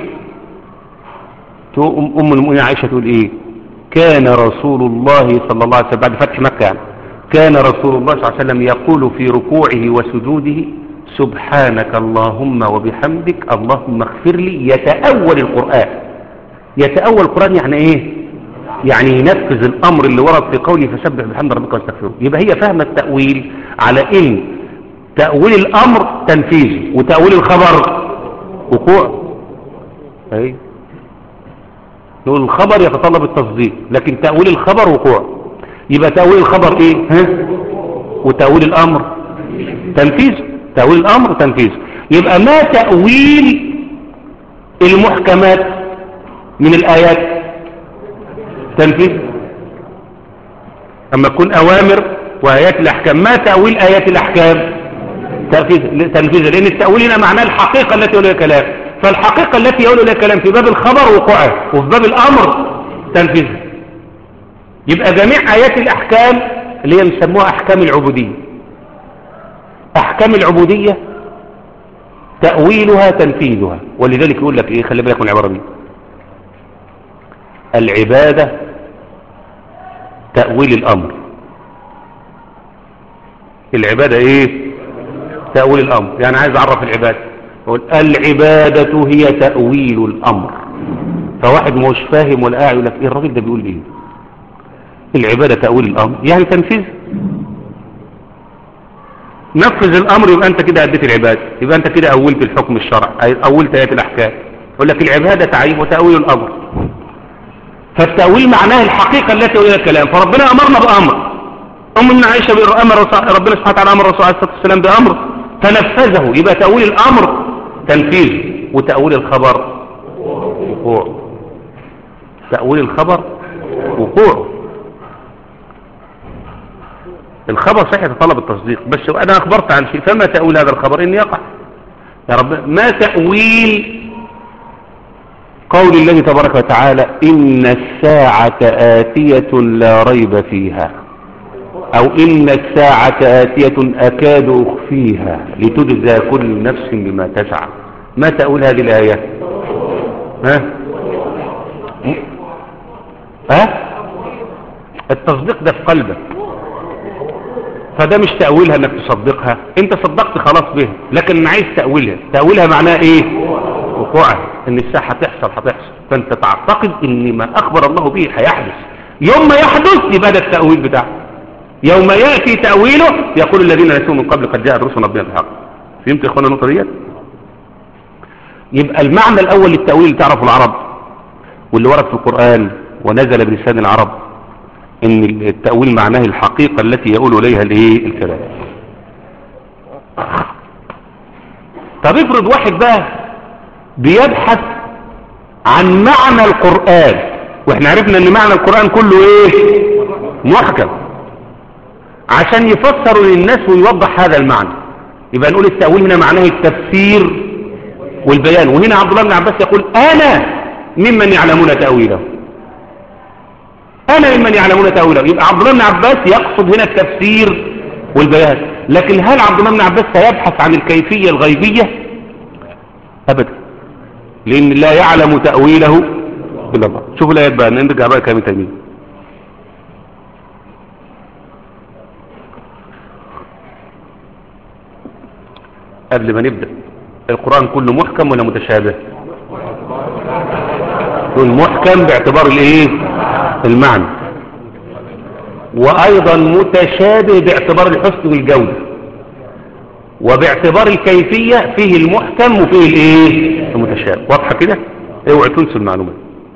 أم المؤمنين عائشة تقول إيه كان رسول الله صلى الله عليه وسلم بعد فتح مكة يعني كان رسول الله صلى الله عليه وسلم يقول في ركوعه وسجوده سبحانك اللهم وبحمدك اللهم اغفر لي يتأول القرآن يتأول القرآن يعني ايه يعني ينفذ الامر اللي ورد في قوله فسبح بحمد ربك واستغفره يبقى هي فاهمة التأويل على ان تأويل الامر تنفيذ وتأويل الخبر وقوع ايه نقول الخبر يتطلب التصديق لكن تأويل الخبر وقوع يبقى تأويل الخبر ايه ها وتأويل الامر تنفيذ تأويل الامر تنفيذ يبقى ما تأويل المحكمات من الآيات تنفيذ أما تكون أوامر وآيات الأحكام ما تأويل آيات الأحكام تنفيذ لأن التأويل هنا معناه الحقيقة التي يقول لها كلام فالحقيقة التي يقول لها كلام في باب الخبر وقوعه وفي باب الأمر تنفيذه يبقى جميع آيات الأحكام اللي هي بيسموها أحكام العبودية أحكام العبودية تأويلها تنفيذها ولذلك يقول لك إيه خلي بالك من العبارة دي العبادة تأويل الأمر العبادة إيه تأويل الأمر يعني عايز أعرف العبادة يقول العبادة هي تأويل الأمر فواحد مش فاهم ولا قاعد يقول لك إيه الراجل ده بيقول إيه العبادة تأويل الأمر يعني تنفيذ نفذ الأمر يبقى أنت كده أديت العبادة يبقى أنت كده أولت الحكم الشرعي أولت آيات الأحكام يقول لك العبادة تعريف وتأويل الأمر فالتأويل معناه الحقيقة التي يقول الكلام فربنا أمرنا بأمر أمنا عائشة أمر ربنا سبحانه وتعالى أمر الرسول عليه الصلاة والسلام بأمر فنفذه يبقى تأويل الأمر تنفيذ وتأويل الخبر وقوع تأويل الخبر وقوع الخبر صحيح يتطلب التصديق بس أنا أخبرت عن شيء فما تأويل هذا الخبر إن يقع يا رب ما تأويل قول الله تبارك وتعالى إن الساعة آتية لا ريب فيها أو إن الساعة آتية أكاد أخفيها لتجزى كل نفس بما تسعى ما تأول هذه الآية ها ها التصديق ده في قلبك فده مش تأويلها انك تصدقها انت صدقت خلاص بها لكن عايز تأويلها تأويلها معناها ايه وقوعها ان الساعة هتحصل هتحصل فانت تعتقد ان ما اخبر الله به هيحدث يوم ما يحدث يبقى ده التأويل بتاعه يوم يأتي تأويله يقول الذين نسوا من قبل قد جاء الرسل ربنا بالحق فهمت يا اخوانا النقطة ديت يبقى المعنى الاول للتأويل اللي تعرفه العرب واللي ورد في القرآن ونزل بلسان العرب ان التأويل معناه الحقيقة التي يقول اليها الايه الكلام طب افرض واحد بقى بيبحث عن معنى القرآن واحنا عرفنا ان معنى القرآن كله ايه محكم عشان يفسر للناس ويوضح هذا المعنى يبقى نقول التأويل هنا معناه التفسير والبيان وهنا عبد الله بن عباس يقول انا ممن يعلمون تأويله أنا ممن يعلمون تأويله يبقى عبد الله بن عباس يقصد هنا التفسير والبيان لكن هل عبد الله بن عباس سيبحث عن الكيفية الغيبية أبدا لأن لا يعلم تأويله إلا الله شوفوا الآيات بقى نرجع بقى كلام تاني قبل ما نبدأ القرآن كله محكم ولا متشابه يكون محكم باعتبار الايه المعنى وايضا متشابه باعتبار الحسن والجودة وباعتبار الكيفية فيه المحكم وفيه الايه المتشابه واضحة كده اوعوا تنسوا المعلومات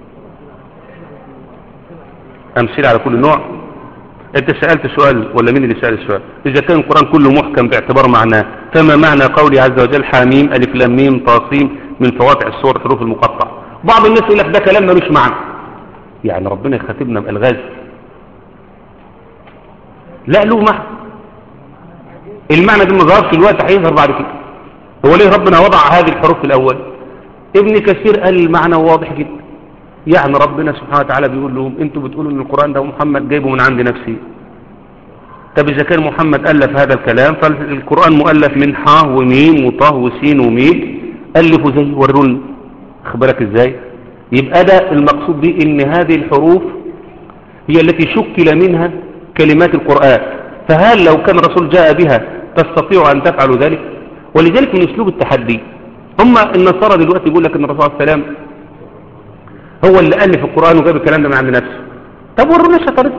امثله على كل نوع انت سألت سؤال ولا مين اللي سأل السؤال اذا كان القرآن كله محكم باعتبار معناه فما معنى قولي عز وجل حاميم الف لام ميم طاسيم من فواتح الصور حروف المقطع بعض الناس يقول لك ده كلام ملوش معنى يعني ربنا يخاطبنا بألغاز لا له معنى المعنى ده ما ظهرش الوقت هيظهر بعد كده هو ليه ربنا وضع هذه الحروف في الاول ابن كثير قال المعنى واضح جدا يعني ربنا سبحانه وتعالى بيقول لهم انتوا بتقولوا ان القرآن ده محمد جايبه من عند نفسي طب اذا كان محمد الف هذا الكلام فالقرآن مؤلف من حاء وميم وطه وسين وميم الفوا زي ورونا بالك ازاي يبقى ده المقصود به ان هذه الحروف هي التي شكل منها كلمات القرآن فهل لو كان الرسول جاء بها تستطيع أن تفعل ذلك ولذلك من أسلوب التحدي هم النصارى دلوقتي يقول لك أن الرسول عليه السلام هو اللي ألف القرآن وجاب الكلام ده من عند نفسه طب ورونا شطارته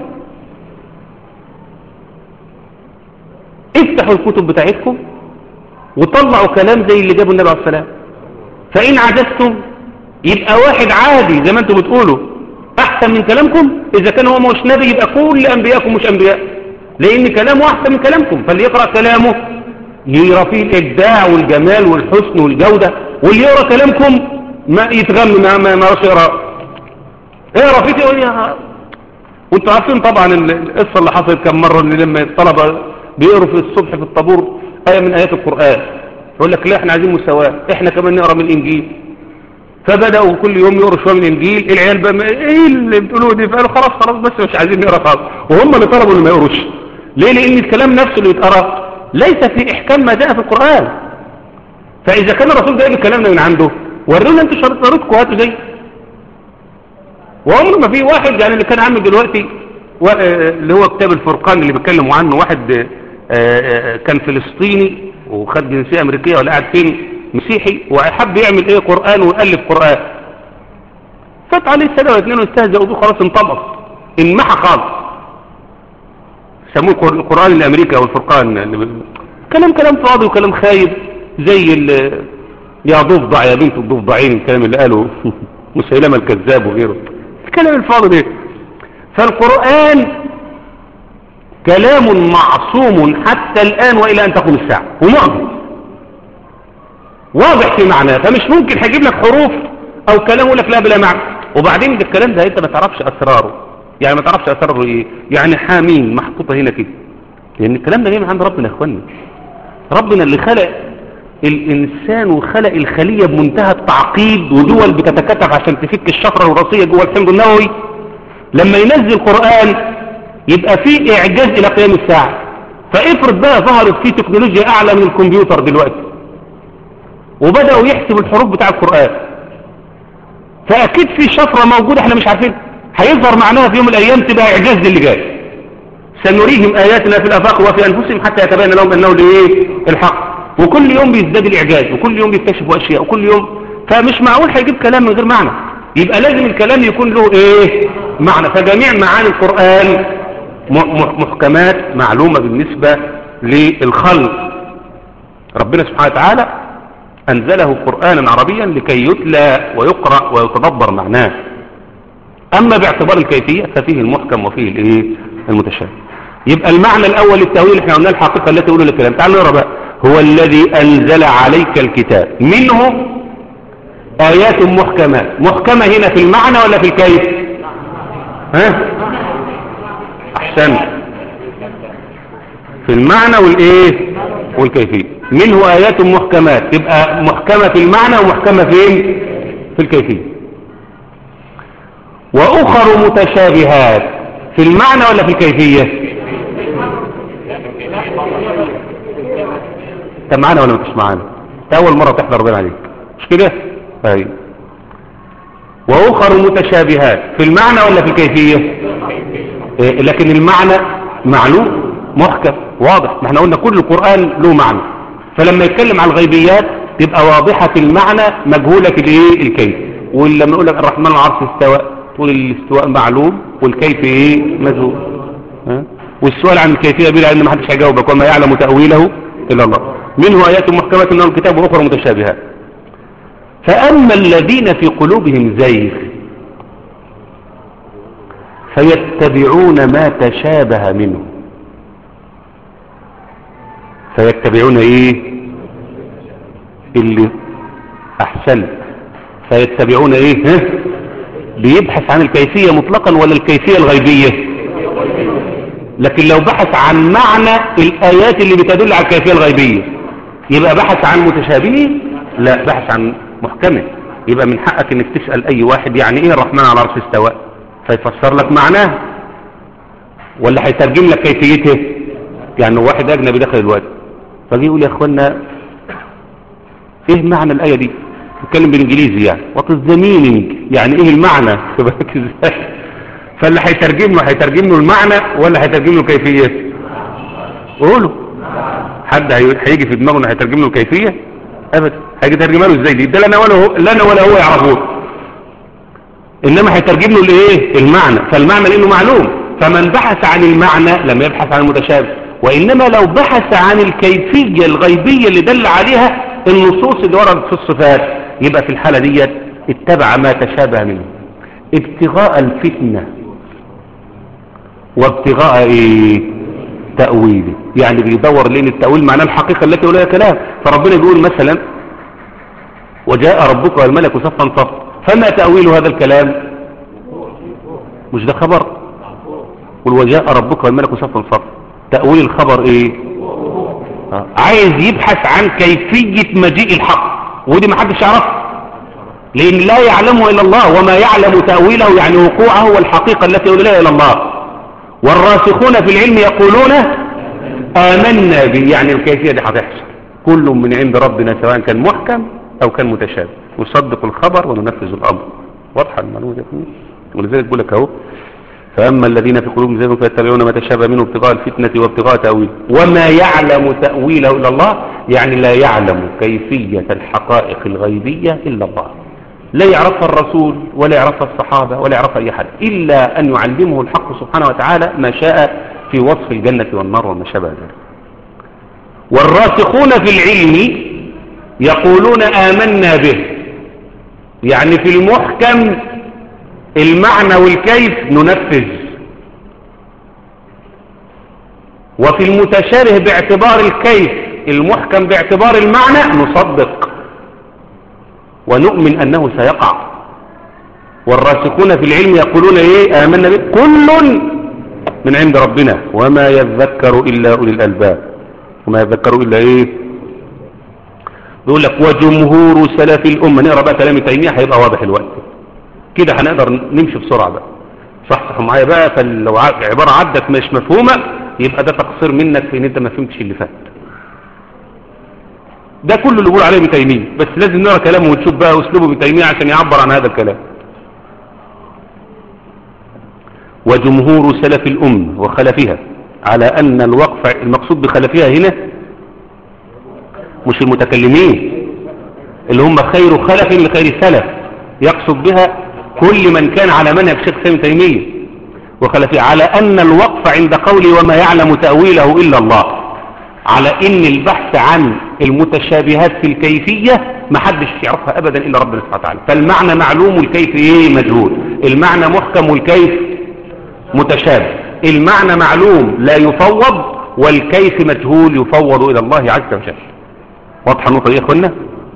افتحوا الكتب بتاعتكم وطلعوا كلام زي اللي جابه النبي عليه السلام فإن عجزتم يبقى واحد عادي زي ما انتم بتقولوا أحسن من كلامكم إذا كان هو مش نبي يبقى كل أنبياءكم مش أنبياء لأن كلامه أحسن من كلامكم فاللي يقرأ كلامه يرى فيه الإبداع والجمال والحسن والجودة واللي يقرأ كلامكم ما يتغم ما ما ما يقرأ اقرأ فيه تقول يا وانتوا عارفين طبعا القصة اللي حصلت كم مرة ان لما الطلبة بيقروا في الصبح في الطابور آية من آيات القرآن يقول لك لا احنا عايزين مساواة احنا كمان نقرأ من الإنجيل فبدأوا كل يوم يقروا شوية من الإنجيل العيال بقى ايه اللي بتقولوه دي فقالوا خلاص خلاص بس مش عايزين نقرأ خالص وهم اللي طلبوا اللي ما يقروش ليه لأن الكلام نفسه اللي يتقرأ ليس في إحكام ما جاء في القرآن فإذا كان الرسول جايب الكلام ده من عنده ورونا انتوا شرطكم هاتوا زي وعمر ما في واحد يعني اللي كان عامل دلوقتي اللي هو كتاب الفرقان اللي بيتكلموا عنه واحد كان فلسطيني وخد جنسية أمريكية ولا قاعد فين مسيحي وحب يعمل ايه قرآن ويألف قرآن فات عليه سنة واثنين واستهزأوا به خلاص انطبق انمحى خالص سموه القرآن الأمريكي أو الفرقان كلام كلام فاضي وكلام خايب زي يا ضفدع يا بنت الضفدعين الكلام اللي قاله مسيلمة الكذاب وغيره الكلام الفاضي ده فالقرآن كلام معصوم حتى الآن وإلى أن تقوم الساعة ومعجز واضح في معناه فمش ممكن هيجيب لك حروف أو كلام يقول لك لا بلا معنى وبعدين ده الكلام ده أنت ما تعرفش أسراره يعني ما تعرفش أسراره إيه يعني حامين محطوطة هنا كده لأن الكلام ده جاي من عند ربنا يا إخواني ربنا اللي خلق الإنسان وخلق الخلية بمنتهى التعقيد ودول بتتكتف عشان تفك الشفرة الوراثية جوه الحمض النووي لما ينزل قرآن يبقى فيه إعجاز إلى قيام الساعة فافرض بقى ظهرت فيه تكنولوجيا أعلى من الكمبيوتر دلوقتي وبدأوا يحسبوا الحروف بتاع القرآن فأكيد في شفرة موجودة احنا مش عارفين هيظهر معناها في يوم من الأيام تبقى إعجاز للي جاي سنريهم آياتنا في الأفاق وفي أنفسهم حتى يتبين لهم أنه لإيه الحق وكل يوم بيزداد الإعجاز وكل يوم بيكتشفوا أشياء وكل يوم فمش معقول هيجيب كلام من غير معنى يبقى لازم الكلام يكون له إيه معنى فجميع معاني القرآن محكمات معلومة بالنسبة للخلق ربنا سبحانه وتعالى أنزله قرآنا عربيا لكي يتلى ويقرأ ويتدبر معناه أما باعتبار الكيفية ففيه المحكم وفيه الإيه المتشابه يبقى المعنى الأول للتأويل احنا قلنا الحقيقة التي تقول الكلام تعالوا نقرأ بقى هو الذي أنزل عليك الكتاب منه آيات محكمات محكمة هنا في المعنى ولا في الكيف ها أحسن في المعنى والإيه والكيفية منه آيات محكمات تبقى محكمة في المعنى ومحكمة فين في الكيفية وأخر متشابهات في المعنى ولا في الكيفية انت معانا ولا مش معانا اول مرة تحضر ربنا عليك مش كده طيب واخر متشابهات في المعنى ولا في الكيفية إيه لكن المعنى معلوم محكم واضح ما احنا قلنا كل القرآن له معنى فلما يتكلم عن الغيبيات تبقى واضحة المعنى مجهولة الايه الكيف ولما يقول لك الرحمن العرش استوى تقول الاستواء معلوم والكيف ايه مجهول ها؟ والسؤال عن الكيفية بلا ان ما حدش هيجاوبك وما يعلم تأويله الا الله منه ايات محكمات انه الكتاب واخرى متشابهات فاما الذين في قلوبهم زيغ فيتبعون ما تشابه منه فيتبعون ايه اللي احسن فيتبعون ايه ها بيبحث عن الكيفية مطلقا ولا الكيفية الغيبية لكن لو بحث عن معنى الآيات اللي بتدل على الكيفية الغيبية يبقى بحث عن متشابهه لا بحث عن محكمه يبقى من حقك انك تسأل اي واحد يعني ايه الرحمن على عرش استوى فيفسر لك معناه ولا هيترجم لك كيفيته يعني واحد اجنبي دخل الواد فجي يقول يا اخوانا ايه معنى الايه دي بيتكلم بالانجليزي يعني وات از ذا مينينج يعني ايه المعنى تبقى ازاي فاللي هيترجم له هيترجم له المعنى ولا هيترجم له كيفيه قولوا حد هيجي في دماغه انه هيترجم له الكيفيه ابدا هيجي ترجمها له ازاي دي ده لا انا ولا هو لا انا ولا هو يعرفوه انما هيترجم له الايه المعنى فالمعنى لانه معلوم فمن بحث عن المعنى لم يبحث عن المتشابه وانما لو بحث عن الكيفيه الغيبيه اللي دل عليها النصوص اللي وردت في الصفات يبقى في الحاله ديت اتبع ما تشابه منه ابتغاء الفتنه وابتغاء ايه تأويله يعني بيدور لين التأويل معناه الحقيقة التي أوليها كلام فربنا بيقول مثلا وجاء ربك والملك صفا صفا فما تأويل هذا الكلام مش ده خبر قل وجاء ربك والملك صفا صفا تأويل الخبر ايه آه. عايز يبحث عن كيفية مجيء الحق ودي ما حدش يعرفها لأن لا يعلمه إلا الله وما يعلم تأويله يعني وقوعه والحقيقة التي أوليها إلى الله والراسخون في العلم يقولون آمنا به يعني الكيفية دي هتحصل كل من عند ربنا سواء كان محكم أو كان متشابه نصدق الخبر وننفذ الأمر واضحة المعلومة دي ولذلك بقول لك اهو فأما الذين في قلوبهم زيغ فيتبعون ما تشابه منه ابتغاء الفتنة وابتغاء تأويله وما يعلم تأويله إلا الله يعني لا يعلم كيفية الحقائق الغيبية إلا الله لا يعرفها الرسول ولا يعرفها الصحابة ولا يعرفها أي حد إلا أن يعلمه الحق سبحانه وتعالى ما شاء في وصف الجنة والنار وما شابه ذلك والراسخون في العلم يقولون آمنا به يعني في المحكم المعنى والكيف ننفذ وفي المتشابه باعتبار الكيف المحكم باعتبار المعنى نصدق ونؤمن أنه سيقع والراسخون في العلم يقولون ايه آمنا به كل من عند ربنا وما يذكر إلا أولي الألباب وما يذكر إلا ايه بيقول لك وجمهور سلف الأمة نقرأ بقى كلام تيمية هيبقى واضح الوقت كده هنقدر نمشي بسرعة بقى صحصحوا معايا بقى فلو عبارة عدت مش مفهومة يبقى ده تقصير منك في ان انت ما فهمتش اللي فات ده كله اللي بيقول عليه ابن تيميه بس لازم نقرا كلامه ونشوف بقى اسلوبه ابن تيميه عشان يعبر عن هذا الكلام وجمهور سلف الأمة وخلفها على أن الوقف المقصود بخلفها هنا مش المتكلمين اللي هم خير خلف لخير سلف يقصد بها كل من كان على منهج شيخ سامي تيمية وخلفها على أن الوقف عند قولي وما يعلم تأويله إلا الله على ان البحث عن المتشابهات في الكيفية ما حدش يعرفها ابدا الا ربنا سبحانه وتعالى فالمعنى معلوم والكيف ايه مجهول المعنى محكم والكيف متشابه المعنى معلوم لا يفوض والكيف مجهول يفوض الى الله عز وجل واضحه النقطه دي يا اخوانا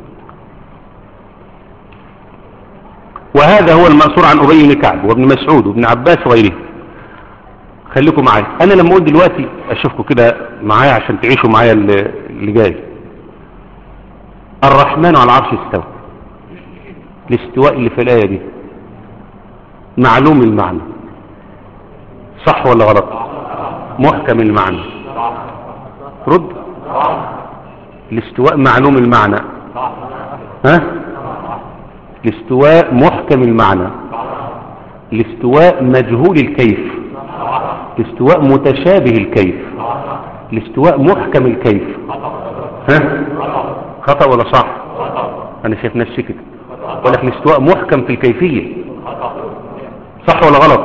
وهذا هو المأثور عن أبي بن كعب وابن مسعود وابن عباس وغيره خليكم معايا انا لما اقول دلوقتي اشوفكم كده معايا عشان تعيشوا معايا اللي جاي الرحمن على العرش استوى الاستواء اللي في الايه دي معلوم المعنى صح ولا غلط محكم المعنى رد الاستواء معلوم المعنى ها الاستواء محكم المعنى الاستواء مجهول الكيف الاستواء متشابه الكيف الاستواء محكم الكيف ها خطأ ولا صح انا شايف نفسي كده ولكن الاستواء محكم في الكيفية صح ولا غلط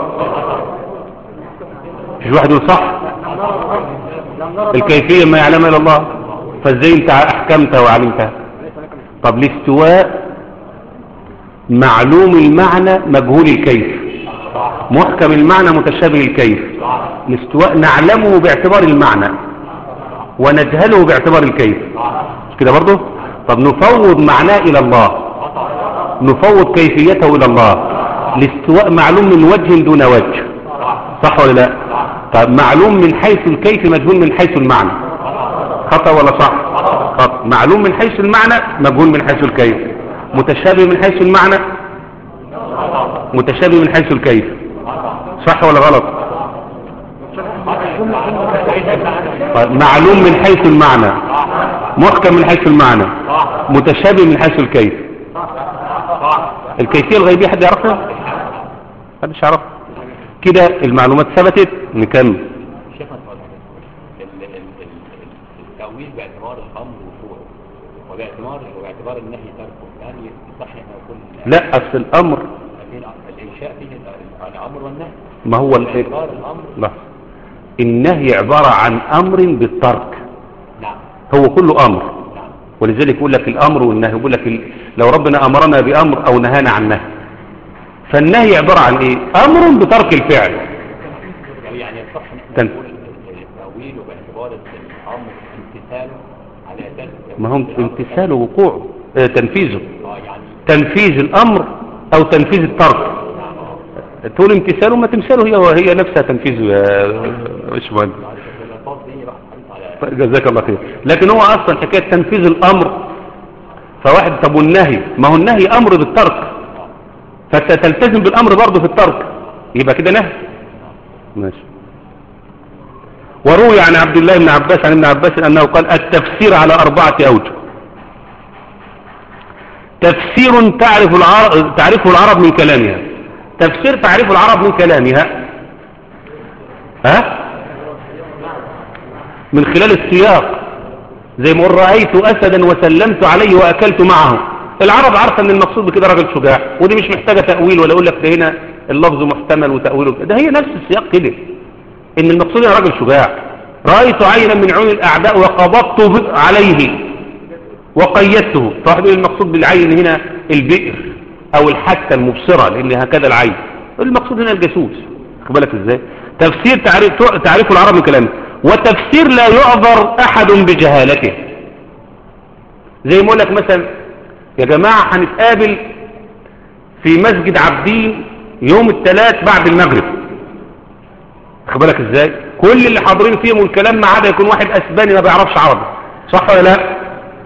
مش واحد يقول صح الكيفية ما يعلمها الا الله فازاي انت احكمتها وعلمتها طب الاستواء معلوم المعنى مجهول الكيف محكم المعنى متشابه الكيف الاستواء نعلمه باعتبار المعنى ونجهله باعتبار الكيف مش كده برضه طب نفوض معناه الى الله نفوض كيفيته الى الله الاستواء معلوم من وجه دون وجه صح ولا لا طب معلوم من حيث الكيف مجهول من حيث المعنى خطأ ولا صح خطأ معلوم من حيث المعنى مجهول من حيث الكيف متشابه من حيث المعنى متشابه من حيث الكيف صح ولا غلط طيب معلوم من حيث المعنى محكم من حيث المعنى متشابه من حيث الكيف الكيفية الغيبية حد يعرفها محدش يعرفها كده المعلومات ثبتت نكمل شيخ اتفضل ال- ال- ال- التأويل باعتبار الأمر وقوعه وباعتبار وباعتبار النهي تركه هل يصح أن يكون لا اصل الامر الإنشاء فيه ال- الأمر والنهي ما هو ال- باعتبار الأمر لا النهي عبارة عن امر بالترك نعم هو كله امر نعم ولذلك يقول لك الامر والنهي يقول لك ال- لو ربنا امرنا بامر او نهانا عن نهي فالنهي عبارة عن ايه امر بترك الفعل يعني يعني يصح أن تن- نقول التأويل باعتبار الأمر امتثاله على أساس ما هم امتثال وقوعه آه، تنفيذه اه يعني تنفيذ الامر او تنفيذ الترك تقول امتثاله ما تمثاله هي وهي نفسها تنفيذه يا مش مهم الألفاظ دي راح على جزاك الله خير لكن هو اصلا حكايه تنفيذ الامر فواحد طب والنهي ما هو النهي امر بالترك فتلتزم بالامر برضه في الترك يبقى كده نهي ماشي وروي عن عبد الله بن عباس عن ابن عباس انه قال التفسير على اربعه اوجه تفسير تعرف العرب تعرفه العرب من كلامها تفسير تعرف العرب من كلامها ها من خلال السياق زي ما قل رأيت أسدا وسلمت عليه وأكلت معه العرب عارفة ان المقصود بكده راجل شجاع ودي مش محتاجة تأويل ولا أقول لك ده هنا اللفظ محتمل وتأويل وكده. ده هي نفس السياق كده ان المقصود هنا راجل شجاع رأيت عينا من عيون الأعداء وقبضت ب- عليه وقيدته فواحد يقول المقصود بالعين هنا البئر أو الحتة المبصرة لأن هكذا العين المقصود هنا الجاسوس خد بالك ازاي تفسير تعريف تعريف العرب من كلامه وتفسير لا يعذر أحد بجهالته زي ما اقول لك مثلا يا جماعة هنتقابل في مسجد عابدين يوم الثلاث بعد المغرب خد بالك ازاي كل اللي حاضرين فيهم الكلام ما عدا يكون واحد اسباني ما بيعرفش عربي صح ولا لا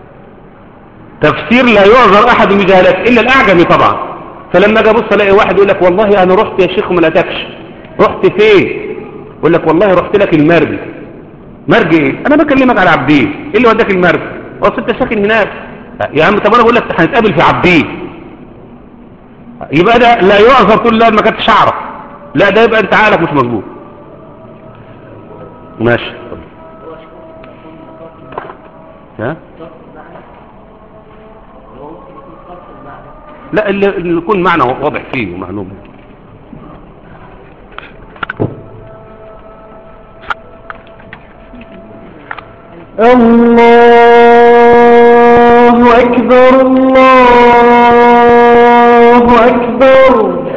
تفسير لا يعذر احد بجهالته الا الاعجمي طبعا فلما اجي ابص الاقي واحد يقول لك والله انا رحت يا شيخ وما لقيتكش رحت فين يقول لك والله رحت لك المرج مرج ايه انا بكلمك على عبدين ايه اللي وداك المرج اصل انت ساكن هناك يا عم طب انا بقول لك هنتقابل في عبدين يبقى ده لا يعذر تقول لا ما كنتش اعرف لا ده يبقى انت عقلك مش مظبوط ماشي ها لا اللي اللي يكون معنى واضح فيه ومعلوم الله أكبر الله أكبر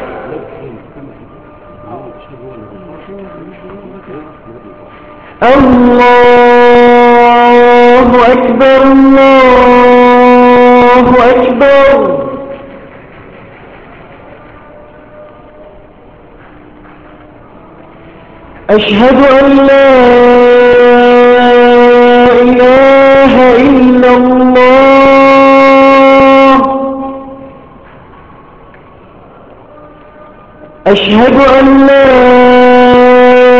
الله أكبر الله أكبر أشهد أن لا إله إلا الله أشهد أن لا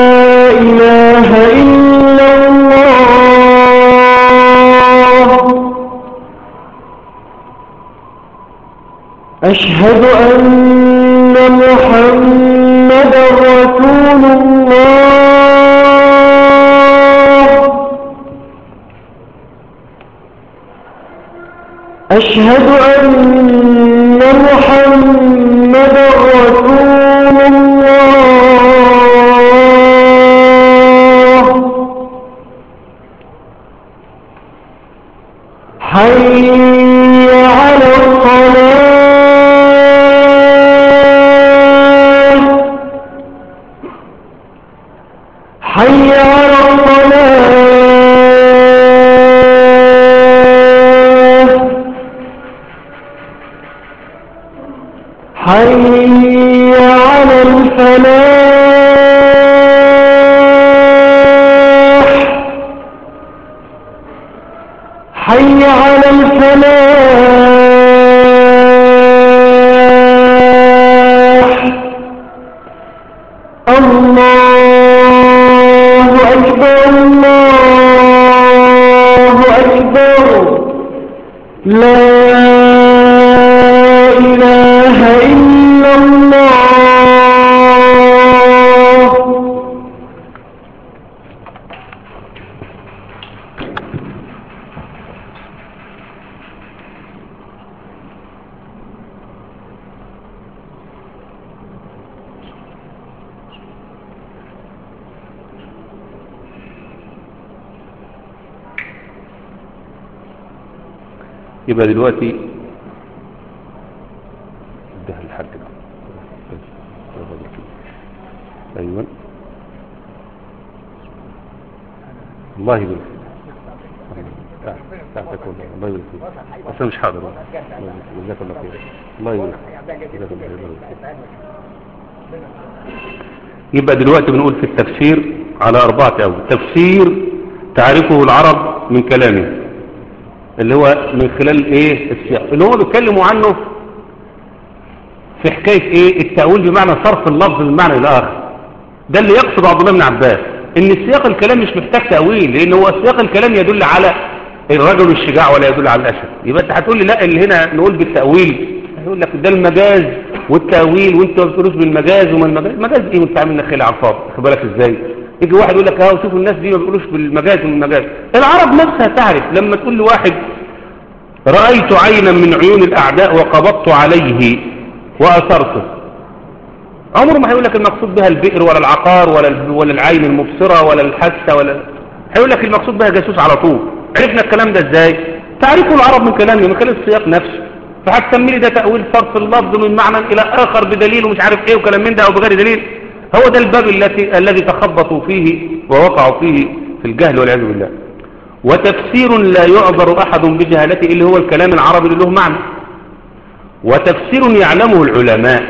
أشهد أن محمد رسول الله أشهد أن محمد رسول الله حي على الصلاة حي على الصلاة حي على الفلاح حي على الفلاح الله أكبر الله أكبر لا إله إلا الله يبقى دلوقتي ده الحاج ده. ايوه الله يبارك فيك. تعال، تعال تاكل. الله يبارك فيك. بس انا مش حاضر الله يبارك فيك. جزاك الله خير الله يبارك فيك. جزاك الله خير. الله يبارك فيك. يبقى دلوقتي بنقول في التفسير على أربعة أول تفسير تعرفه العرب من كلامه اللي هو من خلال ايه السياق اللي هو بيتكلموا عنه في حكاية ايه التأويل بمعنى صرف اللفظ من معنى الآخر ده اللي يقصد عبد الله بن عباس ان سياق الكلام مش محتاج تأويل لان هو سياق الكلام يدل على الرجل الشجاع ولا يدل على الأسد يبقى انت هتقول لي لا اللي هنا نقول بالتأويل هيقول لك ده المجاز والتأويل وانت ما بتقولوش بالمجاز وما المجاز مجاز ايه وانت عامل نخيل على الفاضي خد بالك ازاي يجي واحد يقول لك اه شوفوا الناس دي ما بيقولوش بالمجاز والمجاز العرب نفسها تعرف لما تقول لواحد رأيت عينا من عيون الأعداء وقبضت عليه وأثرته عمره ما هيقول لك المقصود بها البئر ولا العقار ولا ال- ولا العين المبصرة ولا الحاسة ولا هيقول لك المقصود بها جاسوس على طول عرفنا الكلام ده ازاي تعرفه العرب من كلامه من خلال السياق نفسه فهتسمي لي ده تأويل صرف اللفظ من معنى إلى آخر بدليل ومش عارف ايه وكلام من ده أو بغير دليل هو ده الباب التي الذي تخبطوا فيه ووقعوا فيه في الجهل والعياذ بالله وتفسير لا يعذر أحد بجهالته اللي هو الكلام العربي اللي له معنى وتفسير يعلمه العلماء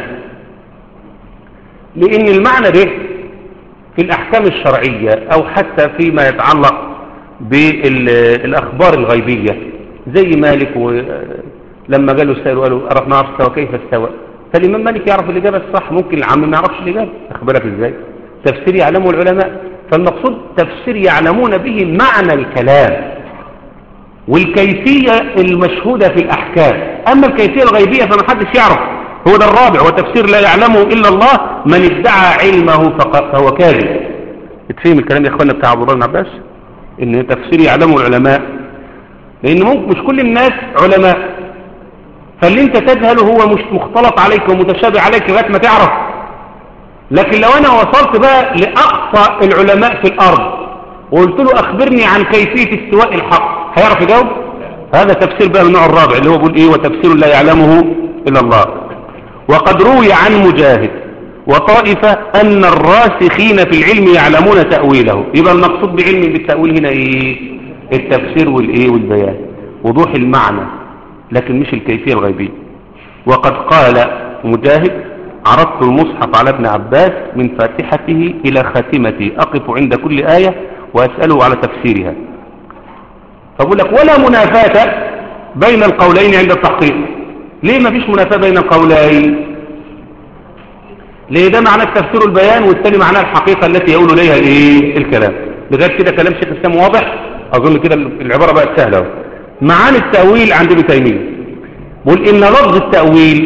لأن المعنى ده في الأحكام الشرعية أو حتى فيما يتعلق بالأخبار الغيبية زي مالك و... لما قالوا السائل وقالوا أرفنا عرف استوى كيف استوى فالإمام مالك يعرف الإجابة الصح ممكن العام ما يعرفش الإجابة أخبرك إزاي تفسير يعلمه العلماء فالمقصود تفسير يعلمون به معنى الكلام والكيفية المشهودة في الأحكام أما الكيفية الغيبية فما حدش يعرف هو ده الرابع وتفسير لا يعلمه إلا الله من ادعى علمه فق- فهو كاذب اتفهم الكلام يا اخوانا بتاع عبد الله بن عباس ان تفسير يعلمه العلماء لان ممكن مش كل الناس علماء فاللي انت تجهله هو مش مختلط عليك ومتشابه عليك لغايه ما تعرف لكن لو انا وصلت بقى لاقصى العلماء في الارض وقلت له اخبرني عن كيفيه استواء الحق هيعرف يجاوب هذا تفسير بقى من النوع الرابع اللي هو بيقول ايه وتفسير لا يعلمه الا الله وقد روي عن مجاهد وطائفة أن الراسخين في العلم يعلمون تأويله يبقى المقصود بعلم بالتأويل هنا إيه التفسير والإيه والبيان وضوح المعنى لكن مش الكيفية الغيبية وقد قال مجاهد عرضت المصحف على ابن عباس من فاتحته إلى خاتمته أقف عند كل آية وأسأله على تفسيرها فبقول لك ولا منافاة بين القولين عند التحقيق ليه ما فيش منافاة بين القولين ليه ده معناه التفسير والبيان والثاني معناه الحقيقة التي يقول إليها إيه الكلام لغاية كده كلام شيخ الإسلام واضح أظن كده العبارة بقت سهلة أهو. معاني التأويل عند ابن تيمية بقول إن لفظ التأويل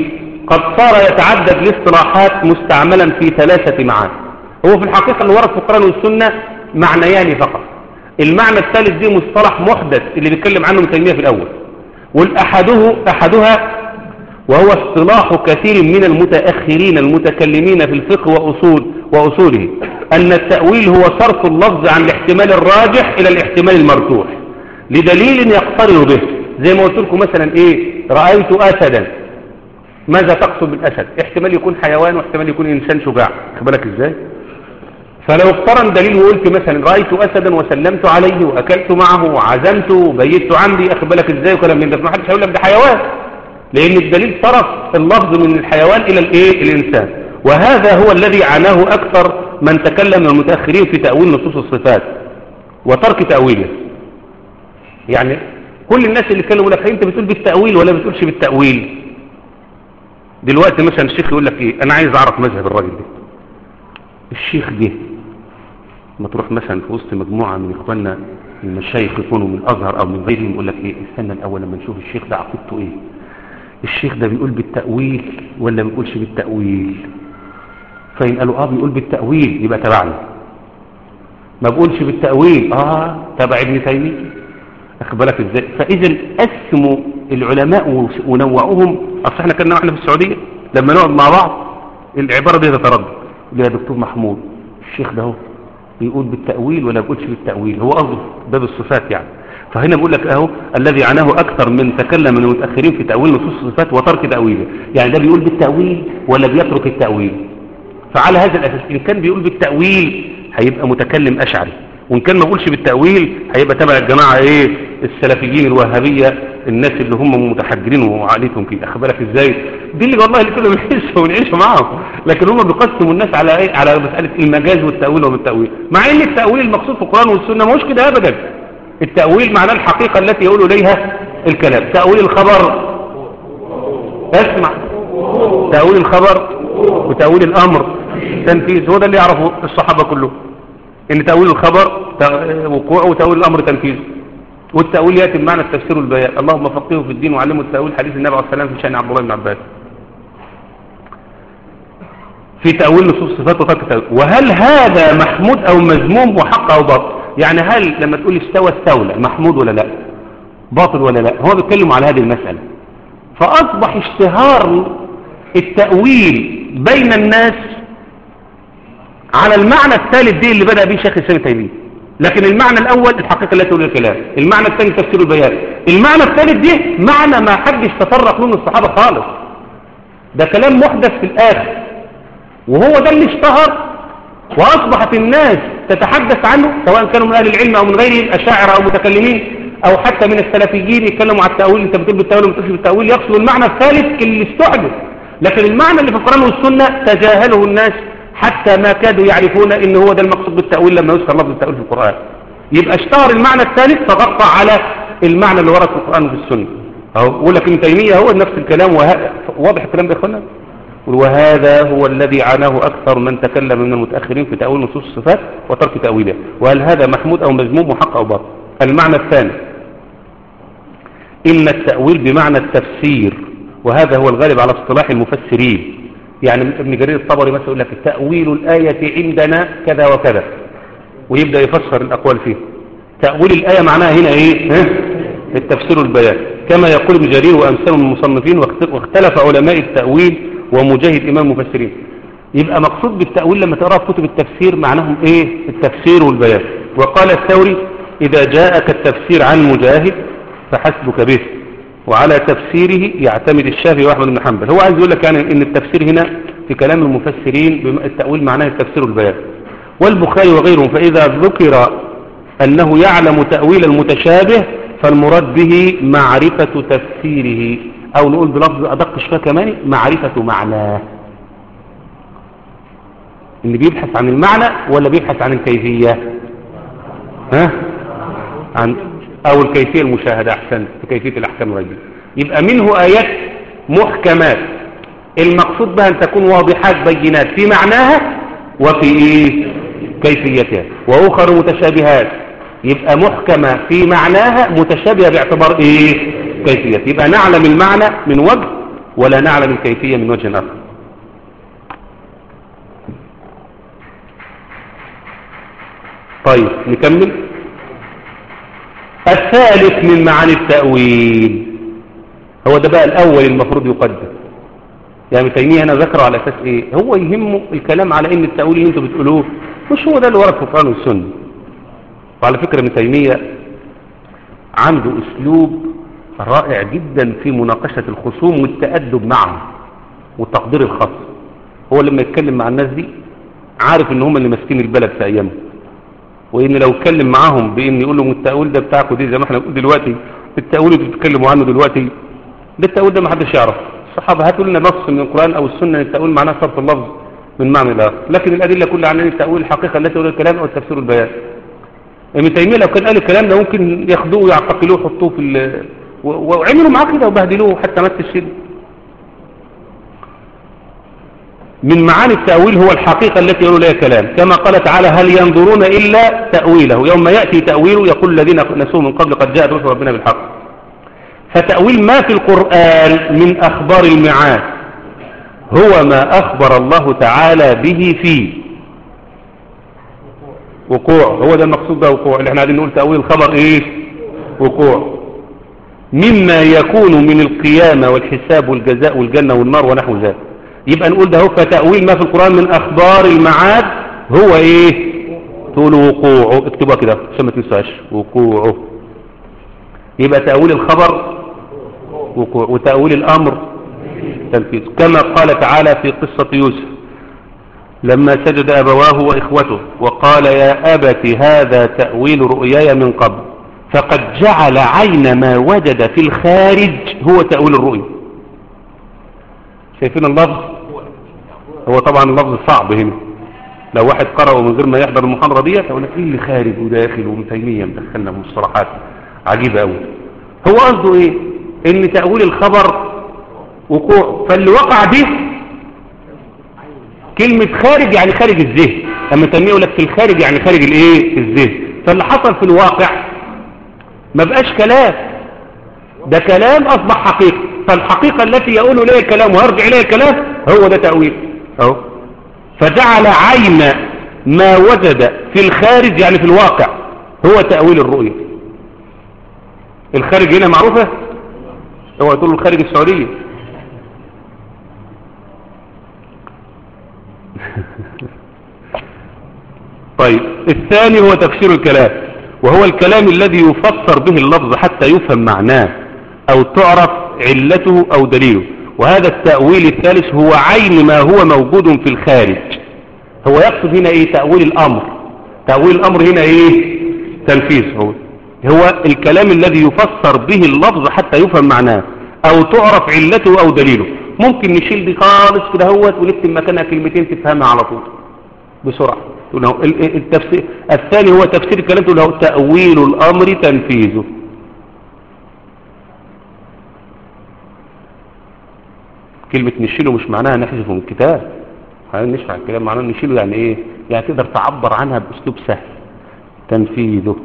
قد صار يتعدد الاصطلاحات مستعملا في ثلاثة معاني هو في الحقيقة اللي ورد في القرآن والسنة معنيان فقط المعنى الثالث دي مصطلح محدث اللي بيتكلم عنه ابن تيمية في الأول والأحده أحدها وهو اصطلاح كثير من المتأخرين المتكلمين في الفقه وأصول وأصوله أن التأويل هو صرف اللفظ عن الاحتمال الراجح إلى الاحتمال المرجوح لدليل يقترن به زي ما قلت لكم مثلا إيه رأيت أسدا ماذا تقصد بالأسد احتمال يكون حيوان واحتمال يكون إنسان شجاع بالك إزاي فلو اقترن دليل وقلت مثلا رأيت أسدا وسلمت عليه وأكلت معه وعزمت وبيت عندي أخد بالك إزاي وكلام من ده ما حدش هيقول لك ده حيوان لأن الدليل صرف اللفظ من الحيوان إلى الإيه الإنسان وهذا هو الذي عناه أكثر من تكلم من المتأخرين في تأويل نصوص الصفات وترك تأويله يعني كل الناس اللي كانوا يقول لك انت بتقول بالتأويل ولا بتقولش بالتأويل دلوقتي مثلا الشيخ يقول لك ايه انا عايز اعرف مذهب الراجل ده الشيخ ده ما تروح مثلا في وسط مجموعة من اخواننا المشايخ يكونوا من الازهر او من غيرهم يقول لك ايه استنى الاول لما نشوف الشيخ ده عقيدته ايه الشيخ ده بيقول بالتأويل ولا ما بيقولش بالتأويل فإن قالوا اه بيقول بالتأويل يبقى تبعنا ما بقولش بالتأويل اه تبع ابن تيمية اخد بالك ازاي فاذا قسموا العلماء ونوعوهم اصل احنا كنا احنا في السعودية لما نقعد مع بعض العبارة دي تتردد يا دكتور محمود الشيخ ده هو بيقول بالتأويل ولا بيقولش بالتأويل هو قصده باب الصفات يعني فهنا بقول لك اهو الذي عناه اكثر من تكلم من المتاخرين في تاويل نصوص الصفات وترك تاويله يعني ده بيقول بالتاويل ولا بيترك التاويل فعلى هذا الاساس ان كان بيقول بالتاويل هيبقى متكلم اشعري وان كان ما بيقولش بالتاويل هيبقى تبع الجماعه ايه السلفيين الوهابيه الناس اللي هم متحجرين وعقليتهم كده اخد بالك ازاي دي اللي والله اللي كنا بنعيشها ونعيشها معاهم لكن هم بيقسموا الناس على ايه على مساله المجاز والتاويل وبالتاويل مع ان التاويل المقصود في القران والسنه مش كده ابدا التأويل معناه الحقيقة التي يقول إليها الكلام تأويل الخبر اسمع تأويل الخبر وتأويل الأمر تنفيذ هو ده اللي يعرفه الصحابة كلهم إن تأويل الخبر وقوعه وتأويل الأمر تنفيذ والتأويل يأتي بمعنى التفسير والبيان اللهم فقهه في الدين وعلمه التأويل حديث النبي عليه السلام في شأن عبد الله بن عباس في تأويل نصوص الصفات وترك التأويل وهل هذا محمود أو مذموم وحق أو باطل يعني هل لما تقول استوى استولى محمود ولا لا باطل ولا لا هو بيتكلم على هذه المسألة فأصبح اشتهار التأويل بين الناس على المعنى الثالث دي اللي بدأ به شيخ الإسلام تيمية لكن المعنى الأول الحقيقة التي تقول الكلام المعنى الثاني تفسير البيان المعنى الثالث دي معنى ما حدش تطرق له من الصحابة خالص ده كلام محدث في الآخر وهو ده اللي اشتهر وأصبحت الناس تتحدث عنه سواء كانوا من أهل العلم أو من غيرهم أشاعر أو متكلمين أو حتى من السلفيين يتكلموا على التأويل أنت بتقول بالتأويل وما بالتأويل يقصد المعنى الثالث اللي استحدث لكن المعنى اللي في القرآن والسنة تجاهله الناس حتى ما كادوا يعرفون ان هو ده المقصود بالتأويل لما يذكر لفظ التأويل في القرآن يبقى اشتهر المعنى الثالث فغطى على المعنى اللي ورد في القرآن وفي السنة اهو بقول لك ابن تيمية هو نفس الكلام وه... واضح الكلام ده يا اخوانا وهذا هو الذي عناه أكثر من تكلم من المتأخرين في تأويل نصوص الصفات وترك تأويلها وهل هذا محمود أو مذموم وحق أو باطل المعنى الثاني إن التأويل بمعنى التفسير وهذا هو الغالب على اصطلاح المفسرين يعني ابن جرير الطبري مثلا يقول لك تأويل الآية عندنا كذا وكذا ويبدأ يفسر الأقوال فيه تأويل الآية معناها هنا إيه ها؟ التفسير والبيان كما يقول ابن جرير وأمثال من المصنفين واختلف علماء التأويل ومجاهد إمام المفسرين يبقى مقصود بالتأويل لما تقرأ في كتب التفسير معناهم إيه التفسير والبيان وقال الثوري إذا جاءك التفسير عن مجاهد فحسبك به وعلى تفسيره يعتمد الشافعي واحمد بن حنبل هو عايز يقول لك يعني ان التفسير هنا في كلام المفسرين التأويل معناه التفسير والبيان والبخاري وغيرهم فإذا ذكر أنه يعلم تأويل المتشابه فالمراد به معرفة تفسيره أو نقول بلفظ أدق شوية كمان معرفة معناه اللي بيبحث عن المعنى ولا بيبحث عن الكيفية ها عن أو الكيفية المشاهدة أحسن في كيفية الأحكام الغيبية يبقى منه آيات محكمات المقصود بها أن تكون واضحات بينات في معناها وفي إيه؟ كيفيتها وأخر متشابهات يبقى محكمة في معناها متشابهة باعتبار إيه كيفية يبقى نعلم المعنى من وجه ولا نعلم الكيفية من وجه آخر طيب نكمل الثالث من معاني التأويل هو ده بقى الأول المفروض يقدم يعني تيمية أنا ذكره على أساس إيه هو يهمه الكلام على إن التأويل اللي أنتوا بتقولوه مش هو ده اللي ورد في القرآن والسنة وعلى فكرة ابن تيمية عنده أسلوب رائع جدا في مناقشة الخصوم والتأدب معهم والتقدير الخاص هو لما يتكلم مع الناس دي عارف ان هم اللي ماسكين البلد في ايامه وان لو اتكلم معاهم بان يقول لهم التأويل ده بتاعكم دي زي ما احنا بنقول دلوقتي التأويل اللي بتتكلموا عنه دلوقتي ده التأويل ده ما حدش يعرف الصحابة هاتوا لنا نص من القرآن او السنة التأويل معناه صرف اللفظ من معنى الاخر لكن الادلة كلها عن التأويل الحقيقة التي تقول الكلام او التفسير والبيان ابن تيمية لو كان قال الكلام ده ممكن ياخدوه ويعتقلوه ويحطوه في ال... و- وعملوا معاه كده وبهدلوه حتى مات الشد من معاني التأويل هو الحقيقة التي يقولوا لها كلام كما قال تعالى هل ينظرون إلا تأويله يوم يأتي تأويله يقول الذين نسوه من قبل قد جاءت رسل ربنا بالحق فتأويل ما في القرآن من أخبار المعاد هو ما أخبر الله تعالى به فيه وقوع هو ده المقصود ده وقوع اللي احنا قاعدين نقول تأويل الخبر ايه وقوع مما يكون من القيامة والحساب والجزاء والجنة والنار ونحو ذلك يبقى نقول ده هو فتأويل ما في القرآن من أخبار المعاد هو إيه تقول وقوعه اكتبها كده عشان ما تنساش وقوعه يبقى تأويل الخبر وقوع وتأويل الأمر تنفيذ كما قال تعالى في قصة يوسف لما سجد أبواه وإخوته وقال يا أبت هذا تأويل رؤياي من قبل فقد جعل عين ما وجد في الخارج هو تأويل الرؤيا شايفين اللفظ هو طبعا اللفظ صعب هنا لو واحد قرأه من غير ما يحضر المحاضرة دي يقول لك ايه اللي خارج وداخل وابن تيمية مدخلنا مصطلحات عجيبة قوي هو قصده ايه ان تأويل الخبر وقوع فاللي وقع به كلمة خارج يعني خارج الذهن اما تيمية يقول لك في الخارج يعني خارج الايه الذهن فاللي حصل في الواقع ما بقاش كلام ده كلام اصبح حقيقة فالحقيقة التي يقول اليها الكلام ويرجع اليها الكلام هو ده تأويل اهو فجعل عين ما وجد في الخارج يعني في الواقع هو تأويل الرؤية الخارج هنا معروفة هو تقول الخارج السعودية طيب الثاني هو تفسير الكلام وهو الكلام الذي يفسر به اللفظ حتى يفهم معناه أو تعرف علته أو دليله وهذا التأويل الثالث هو عين ما هو موجود في الخارج هو يقصد هنا ايه تأويل الأمر تأويل الأمر هنا ايه تنفيذ هو هو الكلام الذي يفسر به اللفظ حتى يفهم معناه أو تعرف علته أو دليله ممكن نشيل دي خالص كده هوت ونكتب مكانها كلمتين تفهمها على طول بسرعة تقول له ال- التفسير الثاني هو تفسير الكلام تقول له تأويل الأمر تنفيذه كلمة نشيله مش معناها نحذفه من الكتاب خلينا نشرح الكلام معناه نشيله يعني ايه يعني تقدر تعبر عنها باسلوب سهل تنفيذه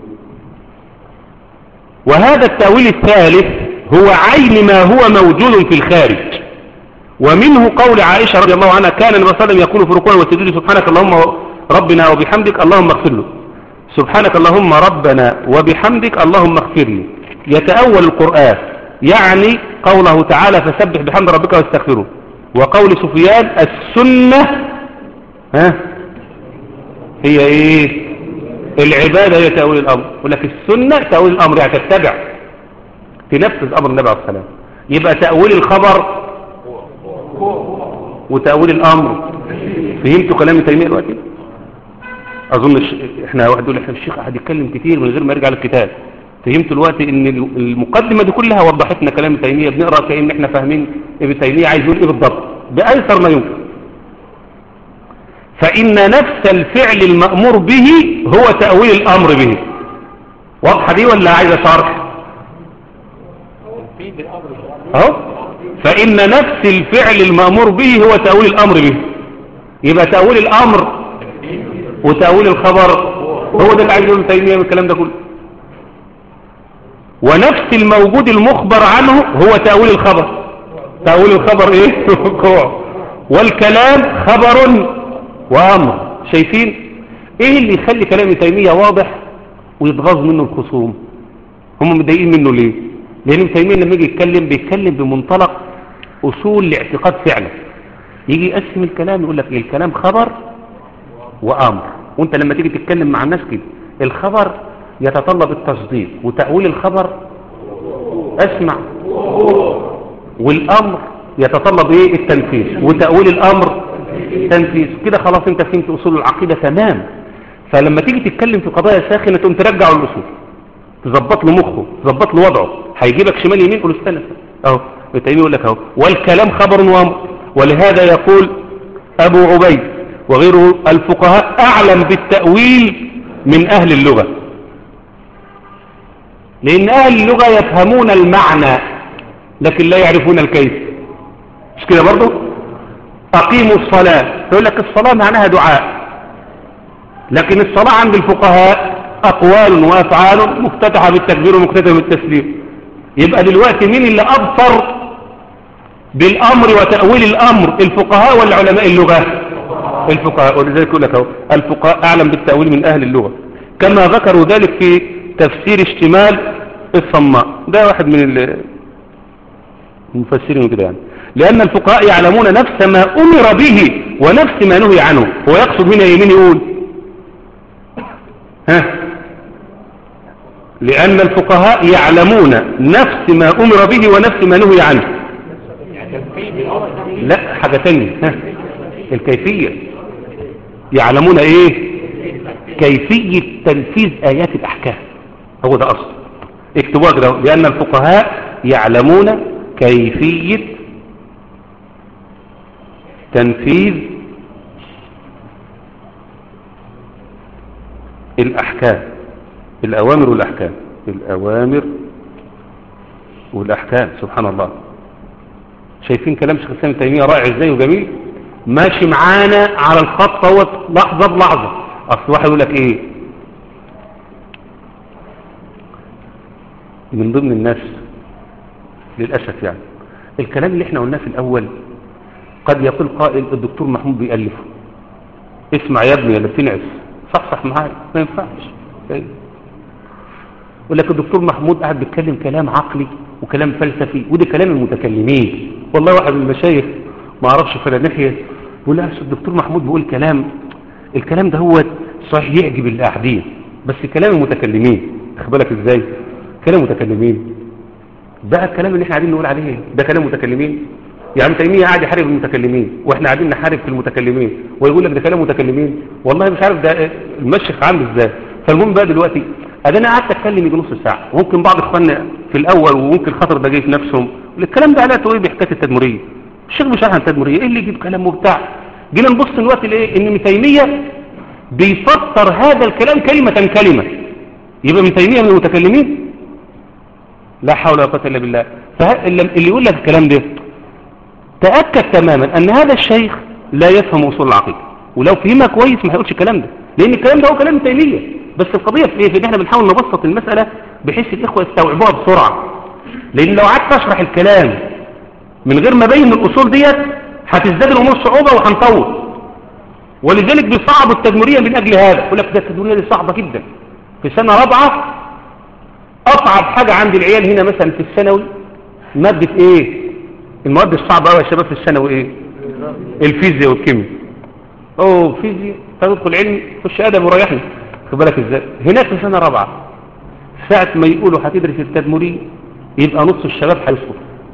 وهذا التأويل الثالث هو عين ما هو موجود في الخارج ومنه قول عائشة رضي الله عنها كان النبي صلى الله عليه وسلم يقول في ركوعه وسجوده سبحانك اللهم ربنا وبحمدك اللهم اغفر له سبحانك اللهم ربنا وبحمدك اللهم اغفر لي يتأول القرآن يعني قوله تعالى فسبح بحمد ربك واستغفره وقول سفيان السنة ها هي ايه العبادة هي تأويل الأمر يقول لك السنة تأويل الأمر يعني تتبع تنفذ أمر النبي عليه السلام يبقى تأويل الخبر وتأويل الأمر فهمتوا كلام ابن تيمية دلوقتي أظن الش... احنا واحد يقول احنا الشيخ قاعد يتكلم كتير من غير ما يرجع للكتاب فهمت دلوقتي ان المقدمة دي كلها وضحت لنا كلام ابن تيمية بنقرأ كأن احنا فاهمين ابن تيمية عايز يقول ايه بالضبط بأيسر ما يمكن فإن نفس الفعل المأمور به هو تأويل الأمر به واضحة دي ولا عايزة شرح تنفيذ الامر اهو فإن نفس الفعل المأمور به هو تأويل الأمر به يبقى تأويل الأمر وتأويل الخبر هو ده اللي عايز يقول ابن تيمية من الكلام ده كله ونفس الموجود المخبر عنه هو تأويل الخبر تأويل الخبر ايه وقوع والكلام خبر وامر شايفين ايه اللي يخلي كلام ابن تيمية واضح ويتغاظ منه الخصوم هم متضايقين منه ليه لان ابن تيمية لما يجي يتكلم بيتكلم بمنطلق اصول لاعتقاد فعلا يجي يقسم الكلام يقول لك ايه الكلام خبر وامر وانت لما تيجي تتكلم مع الناس كده الخبر يتطلب التصديق وتأويل الخبر اسمع والامر يتطلب ايه التنفيذ وتأويل الامر تنفيذ كده خلاص انت فهمت اصول العقيدة تمام فلما تيجي تتكلم في قضايا ساخنة تقوم ترجعه الاصول تظبط له مخه تظبط له وضعه هيجيبك شمال يمين قول استنى اهو التاني يقول لك اهو والكلام خبر وامر ولهذا يقول ابو عبيد وغيره الفقهاء اعلم بالتأويل من اهل اللغة لان اهل اللغة يفهمون المعنى لكن لا يعرفون الكيف مش كده برضه اقيموا الصلاة يقول لك الصلاة معناها دعاء لكن الصلاة عند الفقهاء اقوال وافعال مفتتحة بالتكبير ومختتمة بالتسليم يبقى دلوقتي مين اللي ابصر بالامر وتأويل الامر الفقهاء ولا علماء اللغة الفقهاء ولذلك يقول لك اهو الفقهاء اعلم بالتأويل من اهل اللغة كما ذكروا ذلك في تفسير اشتمال الصماء ده واحد من ال- المفسرين كده يعني لأن الفقهاء يعلمون نفس ما أمر به ونفس ما نهي عنه هو يقصد هنا يمين يقول ها لأن الفقهاء يعلمون نفس ما أمر به ونفس ما نهي عنه لا حاجة تانية ها الكيفية يعلمون ايه كيفية تنفيذ آيات الأحكام هو ده أصل اكتبوها كده لأن الفقهاء يعلمون كيفية تنفيذ الأحكام الأوامر والأحكام الأوامر والأحكام سبحان الله شايفين كلام شيخ الإسلام ابن تيمية رائع ازاي وجميل ماشي معانا على الخط اهوت لحظة بلحظة أصل واحد يقول لك إيه من ضمن الناس للأسف يعني الكلام اللي احنا قلناه في الأول قد يقول قائل الدكتور محمود بيألفه اسمع يا ابني اللي بتنعس صحصح معايا ما ينفعش يقول لك الدكتور محمود قاعد بيتكلم كلام عقلي وكلام فلسفي وده كلام المتكلمين والله واحد من المشايخ ما اعرفش في ناحيه يقول لا أصل الدكتور محمود بيقول كلام الكلام ده هو صحيح يعجب اللي قاعدين بس كلام المتكلمين خد بالك ازاي كلام متكلمين بقى الكلام اللي احنا قاعدين نقول عليه ده كلام متكلمين يعني تيمية قاعد يحارب المتكلمين واحنا قاعدين نحارب في المتكلمين ويقول لك ده كلام متكلمين والله مش عارف ده المشيخ عامل ازاي فالمهم بقى دلوقتي ادي انا قعدت اتكلم يجي نص ساعه وممكن بعض اخواننا في الاول وممكن خاطر ده جاي في نفسهم الكلام ده علاقته ايه بحكايه التدمريه الشيخ مش عارف عن التدمريه ايه اللي يجيب كلام مبتاع جينا نبص دلوقتي لايه ان ابن تيميه بيفسر هذا الكلام كلمه كلمه يبقى ابن تيميه من المتكلمين لا حول ولا قوه الا بالله فاللي يقول لك الكلام ده تأكد تماما أن هذا الشيخ لا يفهم أصول العقيدة ولو فهمها كويس ما هيقولش الكلام ده لأن الكلام ده هو كلام تيمية بس القضية في إيه؟ في إن إحنا بنحاول نبسط المسألة بحيث الإخوة يستوعبوها بسرعة لأن لو قعدت أشرح الكلام من غير ما أبين الأصول ديت هتزداد الأمور صعوبة وهنطول ولذلك بيصعبوا التدمرية من أجل هذا يقول لك ده التدمرية دي صعبة جدا في سنة رابعة أصعب حاجة عند العيال هنا مثلا في الثانوي مادة إيه المواد الصعبة قوي يا شباب في الثانوي ايه الفيزياء والكيمياء اوه فيزياء تدخل علمي خش ادب وريحني خد بالك ازاي هناك في سنه رابعه ساعه ما يقولوا هتدرس التدمري يبقى نص الشباب هيسقط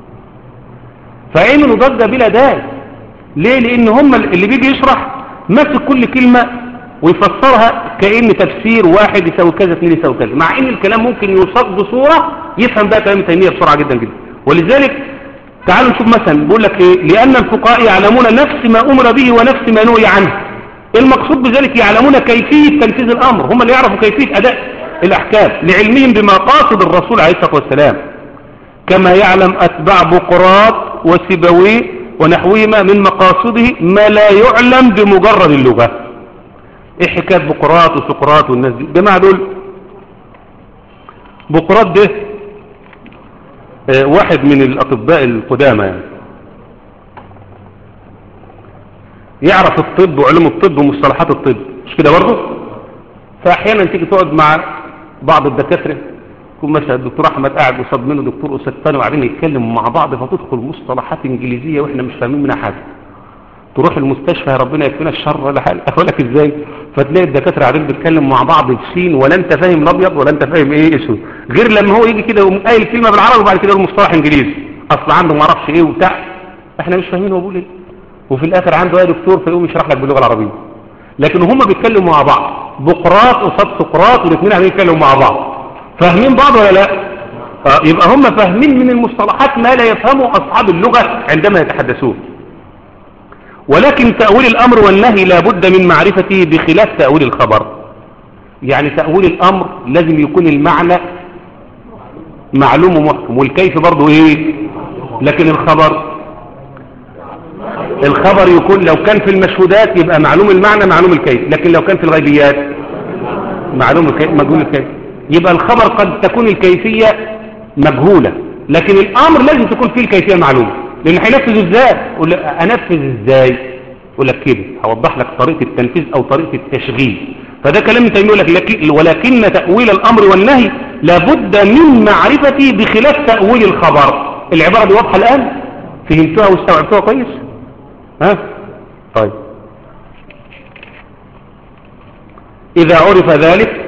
فعملوا ضجه بلا داعي ليه لان هم اللي بيجي يشرح ماسك كل كلمه ويفسرها كأن تفسير واحد يساوي كذا اثنين يساوي كذا مع ان الكلام ممكن يوصف بصوره يفهم بقى كلام تيميه بسرعه جدا جدا ولذلك تعالوا نشوف مثلا بيقول لك ايه لان الفقهاء يعلمون نفس ما امر به ونفس ما نهي عنه المقصود بذلك يعلمون كيفيه تنفيذ الامر هم اللي يعرفوا كيفيه اداء الاحكام لعلمهم بمقاصد الرسول عليه الصلاه والسلام كما يعلم اتباع بقراط وسيبويه ونحوهما من مقاصده ما لا يعلم بمجرد اللغه ايه حكايه بقراط وسقراط والناس دي جماعه دول بقراط ده واحد من الأطباء القدامى يعني يعرف الطب وعلوم الطب ومصطلحات الطب مش كده برضه فاحيانا تيجي تقعد مع بعض الدكاتره يكون مثلا الدكتور احمد قاعد قصاد منه دكتور اسد ثاني وقاعدين يتكلموا مع بعض فتدخل مصطلحات انجليزيه واحنا مش فاهمين منها حاجه تروح المستشفى يا ربنا يكفينا الشر ولا حاجه اقول لك ازاي فتلاقي الدكاتره قاعدين بيتكلموا مع بعض بسين ولا انت فاهم الابيض ولا انت فاهم ايه اسود غير لما هو يجي كده يقوم قايل كلمه بالعربي وبعد كده المصطلح انجليزي اصل عنده ما اعرفش ايه وبتاع احنا مش فاهمين هو بيقول ايه وفي الاخر عنده ايه دكتور فيقوم يشرح لك باللغه العربيه لكن هم بيتكلموا مع بعض بقراط قصاد سقراط والاثنين قاعدين يتكلموا مع بعض فاهمين بعض ولا لا آه، يبقى هم فاهمين من المصطلحات ما لا يفهمه اصحاب اللغه عندما يتحدثون ولكن تأويل الأمر والنهي لا بد من معرفته بخلاف تأويل الخبر يعني تأويل الأمر لازم يكون المعنى معلوم ومحكم والكيف برضه إيه لكن الخبر الخبر يكون لو كان في المشهودات يبقى معلوم المعنى معلوم الكيف لكن لو كان في الغيبيات معلوم الكيف مجهول الكيف يبقى الخبر قد تكون الكيفية مجهولة لكن الأمر لازم تكون فيه الكيفية معلومة لأن هينفذ ازاي يقول لك أنفذ ازاي يقول لك كده هوضح لك طريقة التنفيذ أو طريقة التشغيل فده كلام ابن تيمية يقول لك لكن ولكن تأويل الأمر والنهي لابد من معرفته بخلاف تأويل الخبر العبارة دي واضحة الآن فهمتوها واستوعبتوها كويس ها طيب إذا عرف ذلك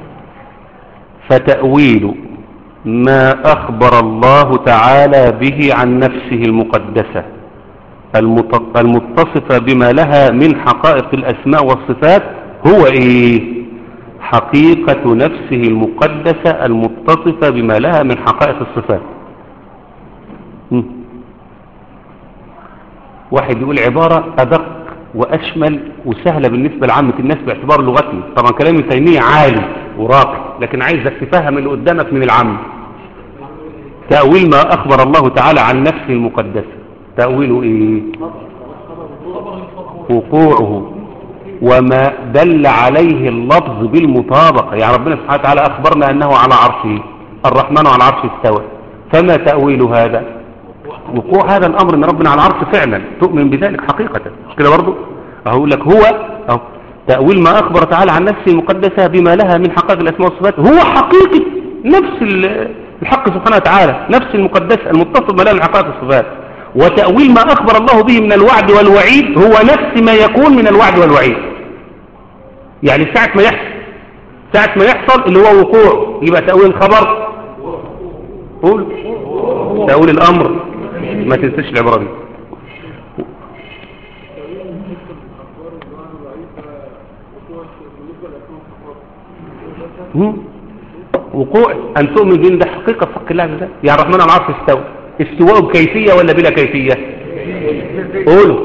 فتأويل ما أخبر الله تعالى به عن نفسه المقدسة المت- المتصفة بما لها من حقائق الأسماء والصفات هو إيه حقيقة نفسه المقدسة المتصفة بما لها من حقائق الصفات م. واحد يقول عبارة أدق وأشمل وسهلة بالنسبة لعامة الناس باعتبار لغتنا طبعا كلام ابن تيمية عالي وراقي لكن عايزك تفهم اللي قدامك من العام تأويل ما أخبر الله تعالى عن نفسه المقدسة تأويله إيه وقوعه وما دل عليه اللفظ بالمطابقة يعني ربنا سبحانه وتعالى أخبرنا أنه على عرشه الرحمن على عرشه استوى فما تأويل هذا وقوع هذا الأمر أن ربنا على العرش فعلا تؤمن بذلك حقيقة مش كده برضه أقول لك هو أهو تأويل ما أخبر تعالى عن نفسه المقدسة بما لها من حقائق الأسماء والصفات هو حقيقة نفس ال- الحق سبحانه وتعالى نفس المقدسة المتصف بما لها من حقائق الصفات وتأويل ما أخبر الله به من الوعد والوعيد هو نفس ما يكون من الوعد والوعيد يعني ساعة ما يحصل ساعة ما يحصل اللي هو وقوع يبقى تأويل الخبر قول تأويل الأمر ما تنساش العبارة دي مم. وقوع أن تؤمن بأن ده حقيقة في حق الله عز وجل يعني الرحمن على العرش استوى استواء بكيفية ولا بلا كيفية قولوا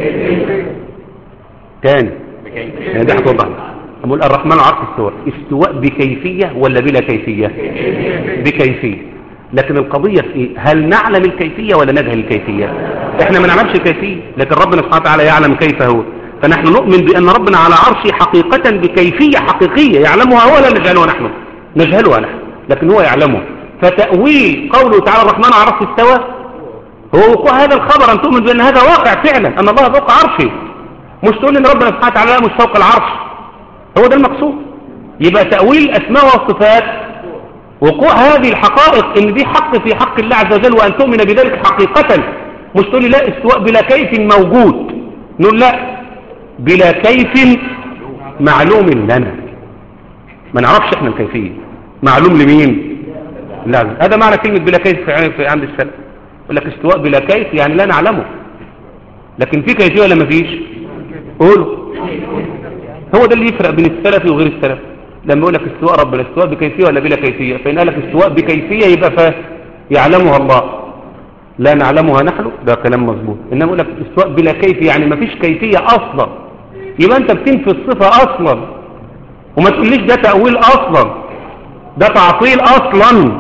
تاني يعني ده هتوضح أقول الرحمن على العرش استوى استواء بكيفية ولا بلا كيفية بكيفية لكن القضية في إيه؟ هل نعلم الكيفية ولا نجهل الكيفية احنا ما نعلمش الكيفية لكن ربنا سبحانه وتعالى يعلم كيف هو فنحن نؤمن بأن ربنا على عرشه حقيقة بكيفية حقيقية يعلمها هو ولا نجهلها نحن نجهلها نحن لكن هو يعلمها فتأويل قوله تعالى الرحمن على عرشه استوى هو وقوع هذا الخبر أن تؤمن بأن هذا واقع فعلا أن الله فوق عرشه مش تقول إن ربنا سبحانه وتعالى لا مش فوق العرش هو ده المقصود يبقى تأويل الأسماء والصفات وقوع هذه الحقائق ان دي حق في حق الله عز وجل وان تؤمن بذلك حقيقة مش تقول لي لا استواء بلا كيف موجود نقول لا بلا كيف معلوم لنا ما نعرفش احنا الكيفية معلوم لمين لا هذا معنى كلمة بلا كيف في في عند السلف يقول لك استواء بلا كيف يعني لا نعلمه لكن في كيفية ولا ما فيش قولوا هو ده اللي يفرق بين السلفي وغير السلفي لما يقول لك استواء ربنا استواء بكيفية ولا بلا كيفية فإن قال لك استواء بكيفية يبقى ف... يعلمها الله لا نعلمها نحن ده كلام مظبوط إنما يقول لك استواء بلا كيفية يعني ما فيش كيفية أصلا يبقى أنت بتنفي الصفة أصلا وما تقوليش ده تأويل أصلا ده تعطيل أصلا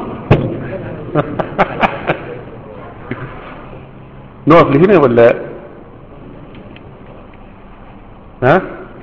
نقف لهنا ولا ها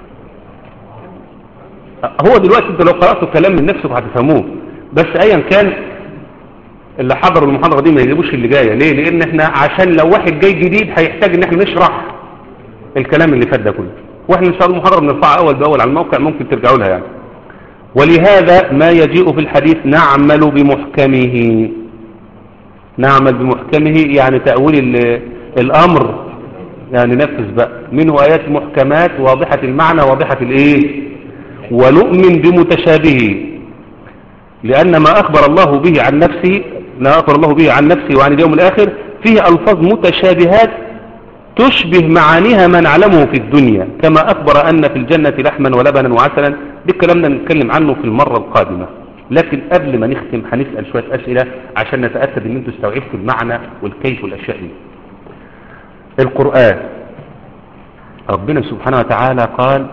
هو دلوقتي انت لو قرأت الكلام من نفسك هتفهموه بس ايا كان اللي حضروا المحاضرة دي ما يجيبوش اللي جاية ليه لان احنا عشان لو واحد جاي جديد هيحتاج ان احنا نشرح الكلام اللي فات ده كله واحنا ان شاء الله المحاضره بنرفعها اول باول على الموقع ممكن ترجعوا لها يعني ولهذا ما يجيء في الحديث نعمل بمحكمه نعمل بمحكمه يعني تأويل ال- الأمر يعني نفذ بقى منه آيات محكمات واضحة المعنى واضحة الإيه ونؤمن بمتشابهه لأن ما أخبر الله به عن نفسه ما أخبر الله به عن نفسه وعن اليوم الآخر فيه ألفاظ متشابهات تشبه معانيها ما نعلمه في الدنيا كما أخبر أن في الجنة لحما ولبنا وعسلا ده الكلام ده نتكلم عنه في المرة القادمة لكن قبل ما نختم هنسأل شوية أسئلة عشان نتأكد أن انتوا استوعبتوا المعنى والكيف والأشياء دي القرآن ربنا سبحانه وتعالى قال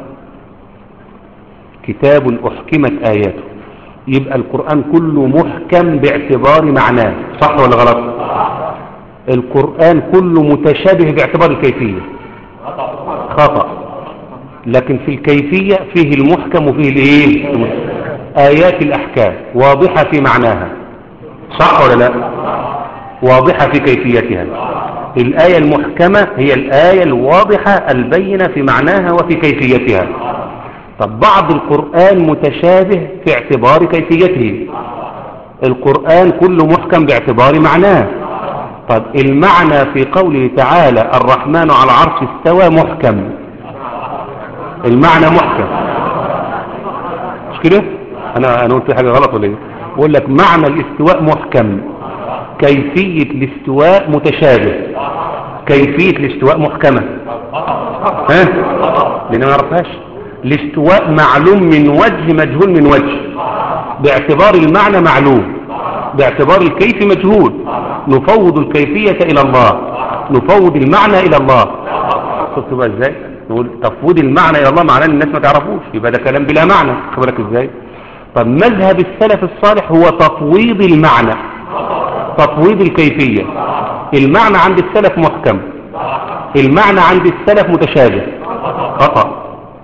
كتاب أحكمت آياته يبقى القرآن كله محكم باعتبار معناه صح ولا غلط القرآن كله متشابه باعتبار الكيفية خطأ لكن في الكيفية فيه المحكم وفيه الايه آيات الأحكام واضحة في معناها صح ولا لا واضحة في كيفيتها الآية المحكمة هي الآية الواضحة البينة في معناها وفي كيفيتها طب بعض القرآن متشابه في اعتبار كيفيته القرآن كله محكم باعتبار معناه طب المعنى في قوله تعالى الرحمن على العرش استوى محكم المعنى محكم مش كده انا انا قلت حاجه غلط ولا ايه بقول لك معنى الاستواء محكم كيفيه الاستواء متشابه كيفيه الاستواء محكمه ها لان ما نعرفهاش الاستواء معلوم من وجه مجهول من وجه باعتبار المعنى معلوم باعتبار الكيف مجهول نفوض الكيفية إلى الله نفوض المعنى إلى الله شفتوا بقى ازاي نقول تفويض المعنى إلى الله معناه ان الناس ما تعرفوش يبقى ده كلام بلا معنى خد بالك ازاي طب مذهب السلف الصالح هو تفويض المعنى تفويض الكيفية المعنى عند السلف محكم المعنى عند السلف متشابه خطأ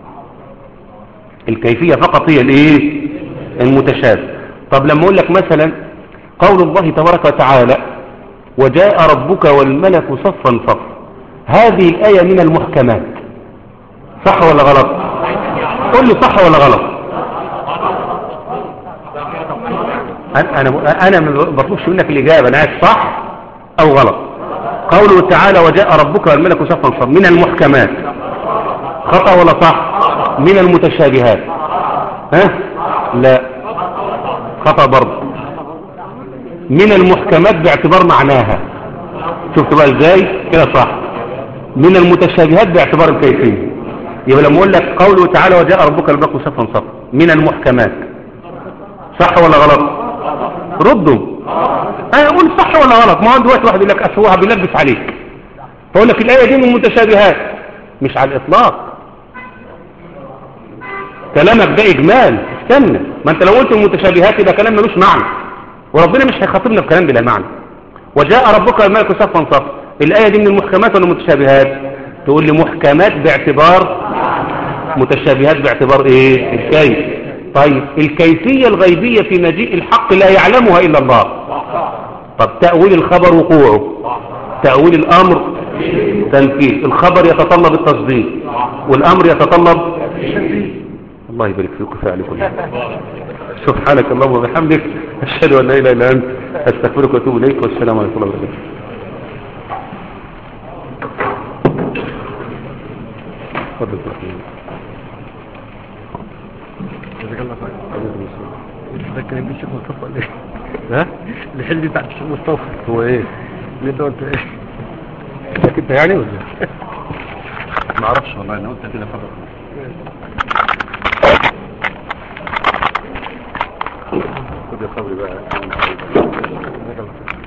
الكيفية فقط هي الايه المتشابه طب لما اقول لك مثلا قول الله تبارك وتعالى وجاء ربك والملك صفا صفا هذه الآية من المحكمات صح ولا غلط قل لي صح ولا غلط أنا أنا أنا ما بطلبش منك الإجابة أنا عايز صح أو غلط قوله تعالى وجاء ربك والملك صفا صفا من المحكمات خطأ ولا صح من المتشابهات ها لا خطأ برضه من المحكمات باعتبار معناها شفت بقى ازاي كده صح من المتشابهات باعتبار الكيفية يبقى لما اقول لك قوله تعالى وجاء ربك البق صفا صفا من المحكمات صح ولا غلط ردوا انا اقول صح ولا غلط ما هو دلوقتي واحد يقول لك اصل هو بيلبس عليك فاقول لك الايه دي من المتشابهات مش على الاطلاق كلامك ده اجمال استنى ما انت لو قلت المتشابهات يبقى كلام ملوش معنى وربنا مش هيخاطبنا بكلام بلا معنى وجاء ربك الملك صفا صفا الآية دي من المحكمات ولا المتشابهات تقول لي محكمات باعتبار متشابهات باعتبار ايه الكيف طيب الكيفية الغيبية في مجيء الحق لا يعلمها إلا الله طب تأويل الخبر وقوعه تأويل الأمر تنفيذ الخبر يتطلب التصديق والأمر يتطلب الله يبارك فيك وفي عليكم سبحانك اللهم وبحمدك أشهد أن لا إله إلا أنت أستغفرك وأتوب إليك والسلام عليكم ورحمة الله وبركاته تفضل جزاك الله خير ده كان الشيخ مصطفى ولا ايه؟ ها؟ الحل بتاع الشيخ مصطفى هو ايه اللي انت قلت ايه؟ لك انت يعني ولا ما اعرفش والله انا قلت كده فقط خد يا صبري بقى جزاك الله خير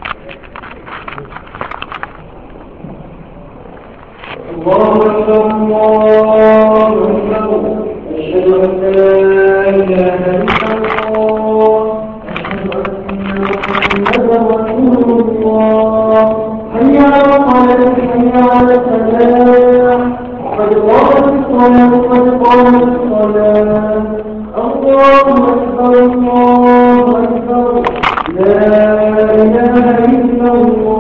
الله أكبر الله أكبر أشهد أن لا إله إلا الله أشهد أن محمدا رسول الله حي على الصلاة حي على الفلاح قد قامت الصلاة قد قامت الصلاة الله أكبر الله أكبر لا إله إلا الله